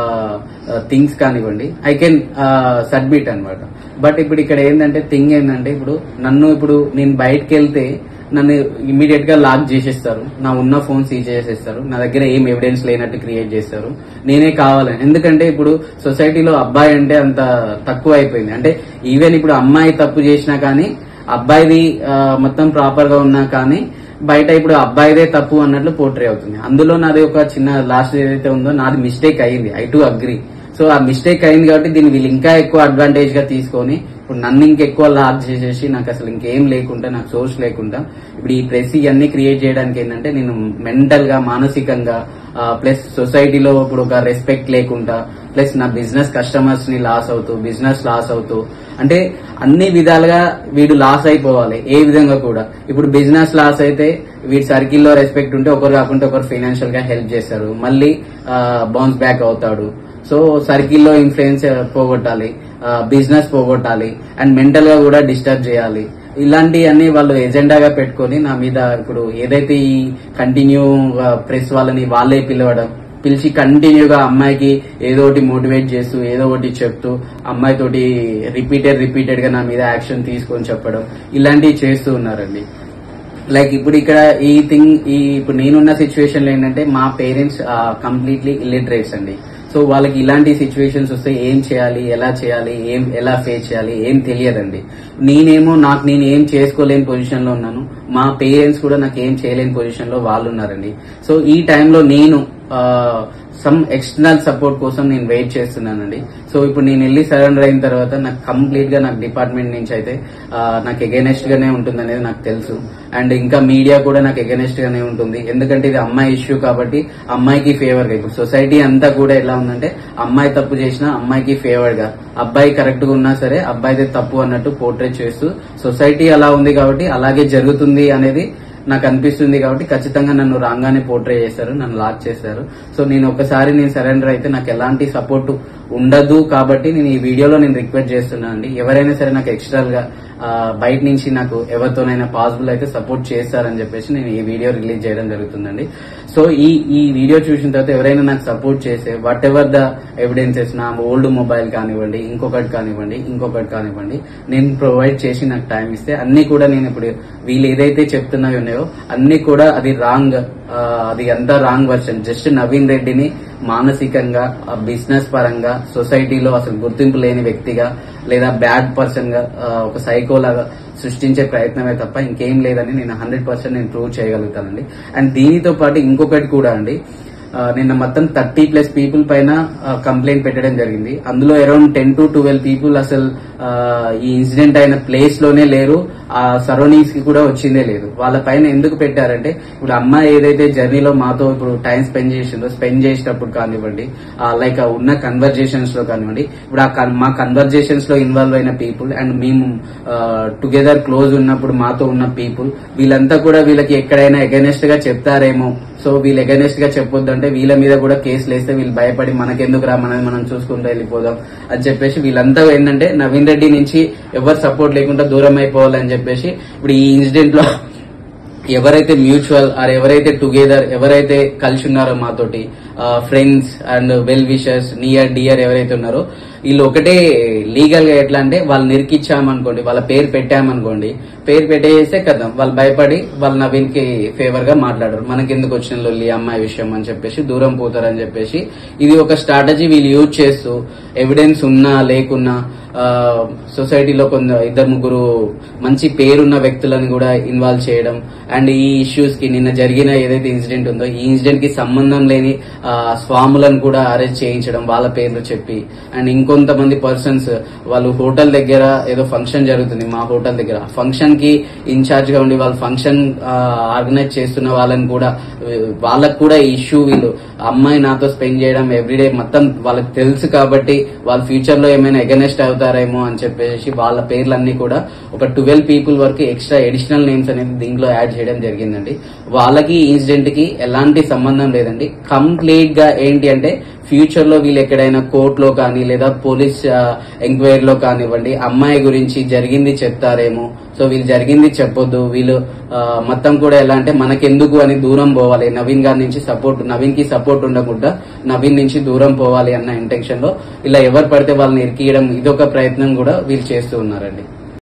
థింగ్స్ కానివ్వండి ఐ కెన్ సబ్మిట్ అన్నమాట బట్ ఇప్పుడు ఇక్కడ ఏంటంటే థింగ్ ఏంటంటే ఇప్పుడు నన్ను ఇప్పుడు నేను బయటకు వెళ్తే నన్ను ఇమీడియట్ గా లాక్ చేసేస్తారు నా ఉన్న ఫోన్ సీజ్ చేసేస్తారు నా దగ్గర ఏం ఎవిడెన్స్ లేనట్టు క్రియేట్ చేస్తారు నేనే కావాలని ఎందుకంటే ఇప్పుడు సొసైటీలో అబ్బాయి అంటే అంత తక్కువ అయిపోయింది అంటే ఈవెన్ ఇప్పుడు అమ్మాయి తప్పు చేసినా కానీ అబ్బాయిది ఆ, మొత్తం ప్రాపర్ గా ఉన్నా కానీ బయట ఇప్పుడు అబ్బాయిదే తప్పు అన్నట్లు పోర్ట్రే అవుతుంది అందులో నాది ఒక చిన్న లాస్ట్ ఏదైతే ఉందో నాది మిస్టేక్ అయ్యింది ఐ టు అగ్రి సో ఆ మిస్టేక్ అయింది కాబట్టి దీన్ని వీళ్ళు ఇంకా ఎక్కువ అడ్వాంటేజ్ గా తీసుకొని ఇప్పుడు నన్ను ఇంకెక్కువ లాక్ చేసేసి నాకు అసలు ఇంకేం లేకుండా నాకు సోర్స్ లేకుండా ఇప్పుడు ఈ ప్రెస్ ఇవన్నీ క్రియేట్ చేయడానికి ఏంటంటే నేను మెంటల్ గా మానసికంగా ప్లస్ సొసైటీలో ఇప్పుడు ఒక రెస్పెక్ట్ లేకుండా ప్లస్ నా బిజినెస్ కస్టమర్స్ ని లాస్ అవుతూ బిజినెస్ లాస్ అవుతూ అంటే అన్ని విధాలుగా వీడు లాస్ అయిపోవాలి ఏ విధంగా కూడా ఇప్పుడు బిజినెస్ లాస్ అయితే వీడి సర్కిల్లో రెస్పెక్ట్ ఉంటే ఒకరు కాకుండా ఒకరు ఫైనాన్షియల్ గా హెల్ప్ చేస్తారు మళ్ళీ బౌన్స్ బ్యాక్ అవుతాడు సో సర్కిల్లో ఇన్ఫ్లుయెన్స్ పోగొట్టాలి బిజినెస్ పోగొట్టాలి అండ్ మెంటల్ గా కూడా డిస్టర్బ్ చేయాలి ఇలాంటివన్నీ వాళ్ళు ఎజెండాగా పెట్టుకొని నా మీద ఇప్పుడు ఏదైతే ఈ కంటిన్యూ ప్రెస్ వాళ్ళని వాళ్ళే పిలవడం పిలిచి కంటిన్యూగా అమ్మాయికి ఏదో ఒకటి మోటివేట్ చేస్తూ ఏదో ఒకటి చెప్తూ అమ్మాయితోటి రిపీటెడ్ రిపీటెడ్ గా నా మీద యాక్షన్ తీసుకొని చెప్పడం ఇలాంటివి చేస్తూ ఉన్నారండి లైక్ ఇప్పుడు ఇక్కడ ఈ థింగ్ ఈ ఇప్పుడు నేనున్న సిచ్యువేషన్ లో ఏంటంటే మా పేరెంట్స్ కంప్లీట్లీ ఇల్లిటరేట్స్ అండి సో వాళ్ళకి ఇలాంటి సిచ్యువేషన్స్ వస్తే ఏం చేయాలి ఎలా చేయాలి ఏం ఎలా ఫేస్ చేయాలి ఏం తెలియదండి నేనేమో నాకు నేను ఏం చేసుకోలేని పొజిషన్ లో ఉన్నాను మా పేరెంట్స్ కూడా నాకు ఏం చేయలేని పొజిషన్ లో వాళ్ళు ఉన్నారండి సో ఈ టైంలో నేను సమ్ ఎక్స్టర్నల్ సపోర్ట్ కోసం నేను వెయిట్ చేస్తున్నానండి సో ఇప్పుడు నేను వెళ్ళి సరెండర్ అయిన తర్వాత నాకు కంప్లీట్ గా నాకు డిపార్ట్మెంట్ నుంచి అయితే ఆ, నాకు ఎగెనెస్ట్ గానే ఉంటుంది అనేది నాకు తెలుసు అండ్ ఇంకా మీడియా కూడా నాకు ఎగెనెస్ట్ గానే ఉంటుంది ఎందుకంటే ఇది అమ్మాయి ఇష్యూ కాబట్టి అమ్మాయికి ఫేవర్ గా ఇప్పుడు సొసైటీ అంతా కూడా ఎలా ఉందంటే అమ్మాయి తప్పు చేసినా అమ్మాయికి ఫేవర్ గా అబ్బాయి కరెక్ట్ గా ఉన్నా సరే అబ్బాయిదే తప్పు అన్నట్టు పోర్ట్రేట్ చేస్తూ సొసైటీ అలా ఉంది కాబట్టి అలాగే జరుగుతుంది అనేది నాకు అనిపిస్తుంది కాబట్టి ఖచ్చితంగా నన్ను రాగానే పోర్ట్రే చేశారు నన్ను లాక్ చేశారు సో నేను ఒకసారి నేను సరెండర్ అయితే నాకు ఎలాంటి సపోర్ట్ ఉండదు కాబట్టి నేను ఈ వీడియోలో నేను రిక్వెస్ట్ చేస్తున్నాను అండి ఎవరైనా సరే నాకు ఎక్స్ట్రా గా ఆ, బయట నుంచి నాకు ఎవరితోనైనా పాసిబుల్ అయితే సపోర్ట్ చేస్తారని చెప్పేసి నేను ఈ వీడియో రిలీజ్ చేయడం జరుగుతుందండి సో ఈ ఈ వీడియో చూసిన తర్వాత ఎవరైనా నాకు సపోర్ట్ చేసే వాట్ ఎవర్ ద ఎవిడెన్సెస్ నా ఓల్డ్ మొబైల్ కానివ్వండి ఇంకొకటి కానివ్వండి ఇంకొకటి కానివ్వండి నేను ప్రొవైడ్ చేసి నాకు టైం ఇస్తే అన్ని కూడా నేను ఇప్పుడు వీళ్ళు ఏదైతే చెప్తున్నాయో ఉన్నాయో అన్ని కూడా అది రాంగ్ అది అంతా రాంగ్ వర్షన్ జస్ట్ నవీన్ రెడ్డిని మానసికంగా బిజినెస్ పరంగా సొసైటీలో అసలు గుర్తింపు లేని వ్యక్తిగా లేదా బ్యాడ్ పర్సన్ గా ఆ, ఒక సైకో లాగా సృష్టించే ప్రయత్నమే తప్ప ఇంకేం లేదని నేను హండ్రెడ్ పర్సెంట్ నేను ప్రూవ్ చేయగలుగుతానండి అండ్ దీనితో పాటు ఇంకొకటి కూడా అండి ఆ, నిన్న మొత్తం థర్టీ ప్లస్ పీపుల్ పైన కంప్లైంట్ పెట్టడం జరిగింది అందులో around ten to twelve people అసలు ఆ, ఈ ఇన్సిడెంట్ అయిన ప్లేస్ లోనే లేరు ఆ సరౌండింగ్స్ కి కూడా వచ్చిందే లేదు వాళ్ళ పైన ఎందుకు పెట్టారంటే ఇప్పుడు అమ్మాయి ఏదైతే జర్నీలో మాతో ఇప్పుడు టైం స్పెండ్ చేసిందో స్పెండ్ చేసేటప్పుడు కానివ్వండి లైక్ ఉన్న కన్వర్జేషన్స్ లో కానివ్వండి ఇప్పుడు ఆ కన్- మా కన్వర్జేషన్స్ లో ఇన్వాల్వ్ అయిన పీపుల్ అండ్ మేము టుగెదర్ క్లోజ్ ఉన్నప్పుడు మాతో ఉన్న పీపుల్ వీళ్ళంతా కూడా వీళ్ళకి ఎక్కడైనా ఎగనెస్ట్ గా చెప్తారేమో సో వీళ్ళు ఎగనెస్ట్ గా చెప్పొద్దంటే వీళ్ళ మీద కూడా కేసులు వేస్తే వీళ్ళు భయపడి మనకెందుకు రా మనది మనం చూసుకుంటూ వెళ్ళిపోదాం అని చెప్పేసి వీళ్ళంతా ఏంటంటే నవీన్ రెడ్డి నుంచి ఎవరు సపోర్ట్ లేకుండా దూరం అయిపోవాలని చెప్పేసి ఇప్పుడు ఈ ఇన్సిడెంట్ లో ఎవరైతే మ్యూచువల్ ఆర్ ఎవరైతే టుగెదర్ ఎవరైతే కలిసి ఉన్నారో మాతోటి friends and well wishers near dear ఎవరైతే ఉన్నారో వీళ్ళు ఒకటే లీగల్ గా ఎట్లా అంటే వాళ్ళు నిరికిచ్చామనుకోండి వాళ్ళ పేరు పెట్టామనుకోండి పేరు పెట్టేస్తే కదా వాళ్ళు భయపడి వాళ్ళు నవీన్ కి ఫేవర్ గా మాట్లాడరు మనకి ఎందుకు వచ్చిన లొల్లి ఈ అమ్మాయి విషయం అని చెప్పేసి దూరం పోతారని చెప్పేసి ఇది ఒక స్ట్రాటజీ వీళ్ళు యూజ్ చేస్తూ ఎవిడెన్స్ ఉన్నా లేకున్నా ఆ, సొసైటీలో కొంత ఇద్దరు ముగ్గురు మంచి పేరున్న వ్యక్తులను కూడా ఇన్వాల్వ్ చేయడం అండ్ ఈ ఇష్యూస్ కి నిన్న జరిగిన ఏదైతే ఇన్సిడెంట్ ఉందో ఈ ఇన్సిడెంట్ కి సంబంధం లేని ఆ, స్వాములను కూడా అరెస్ట్ చేయించడం వాళ్ళ పేర్లు చెప్పి అండ్ ఇంకొంతమంది పర్సన్స్ వాళ్ళు హోటల్ దగ్గర ఏదో ఫంక్షన్ జరుగుతుంది మా హోటల్ దగ్గర ఫంక్షన్ కి ఇన్ఛార్జ్ గా ఉండి వాళ్ళు ఫంక్షన్ ఆర్గనైజ్ చేస్తున్న వాళ్ళని కూడా ఆ, వాళ్ళకు కూడా ఈ ఇష్యూ వీళ్ళు అమ్మాయి నాతో స్పెండ్ చేయడం ఎవ్రీడే మొత్తం వాళ్ళకి తెలుసు కాబట్టి వాళ్ళ ఫ్యూచర్ లో ఏమైనా ఎగనెస్ట్ అవుతారేమో అని చెప్పేసి వాళ్ళ పేర్లన్నీ కూడా ఒక ట్వెల్వ్ పీపుల్ వరకు ఎక్స్ట్రా ఎడిషనల్ నేమ్స్ అనేది దీంట్లో యాడ్ చేయడం జరిగిందండి వాళ్ళకి ఈ ఇన్సిడెంట్ కి ఎలాంటి సంబంధం లేదండి కంప్లీట్ గా ఏంటి అంటే ఫ్యూచర్ లో వీళ్ళు ఎక్కడైనా కోర్టులో కానీ లేదా పోలీస్ ఎంక్వైరీలో కానివ్వండి అమ్మాయి గురించి జరిగింది చెప్తారేమో సో వీళ్ళు జరిగింది చెప్పొద్దు వీళ్ళు ఆ, మొత్తం కూడా ఎలా అంటే మనకెందుకు అని దూరం పోవాలి నవీన్ గారి నుంచి సపోర్ట్ నవీన్ కి సపోర్ట్ ఉండకుండా నవీన్ నుంచి దూరం పోవాలి అన్న ఇంటెన్షన్ లో ఇలా ఎవరు పడితే వాళ్ళని ఇరికియడం ఇదొక ప్రయత్నం కూడా వీళ్ళు చేస్తూ ఉన్నారండి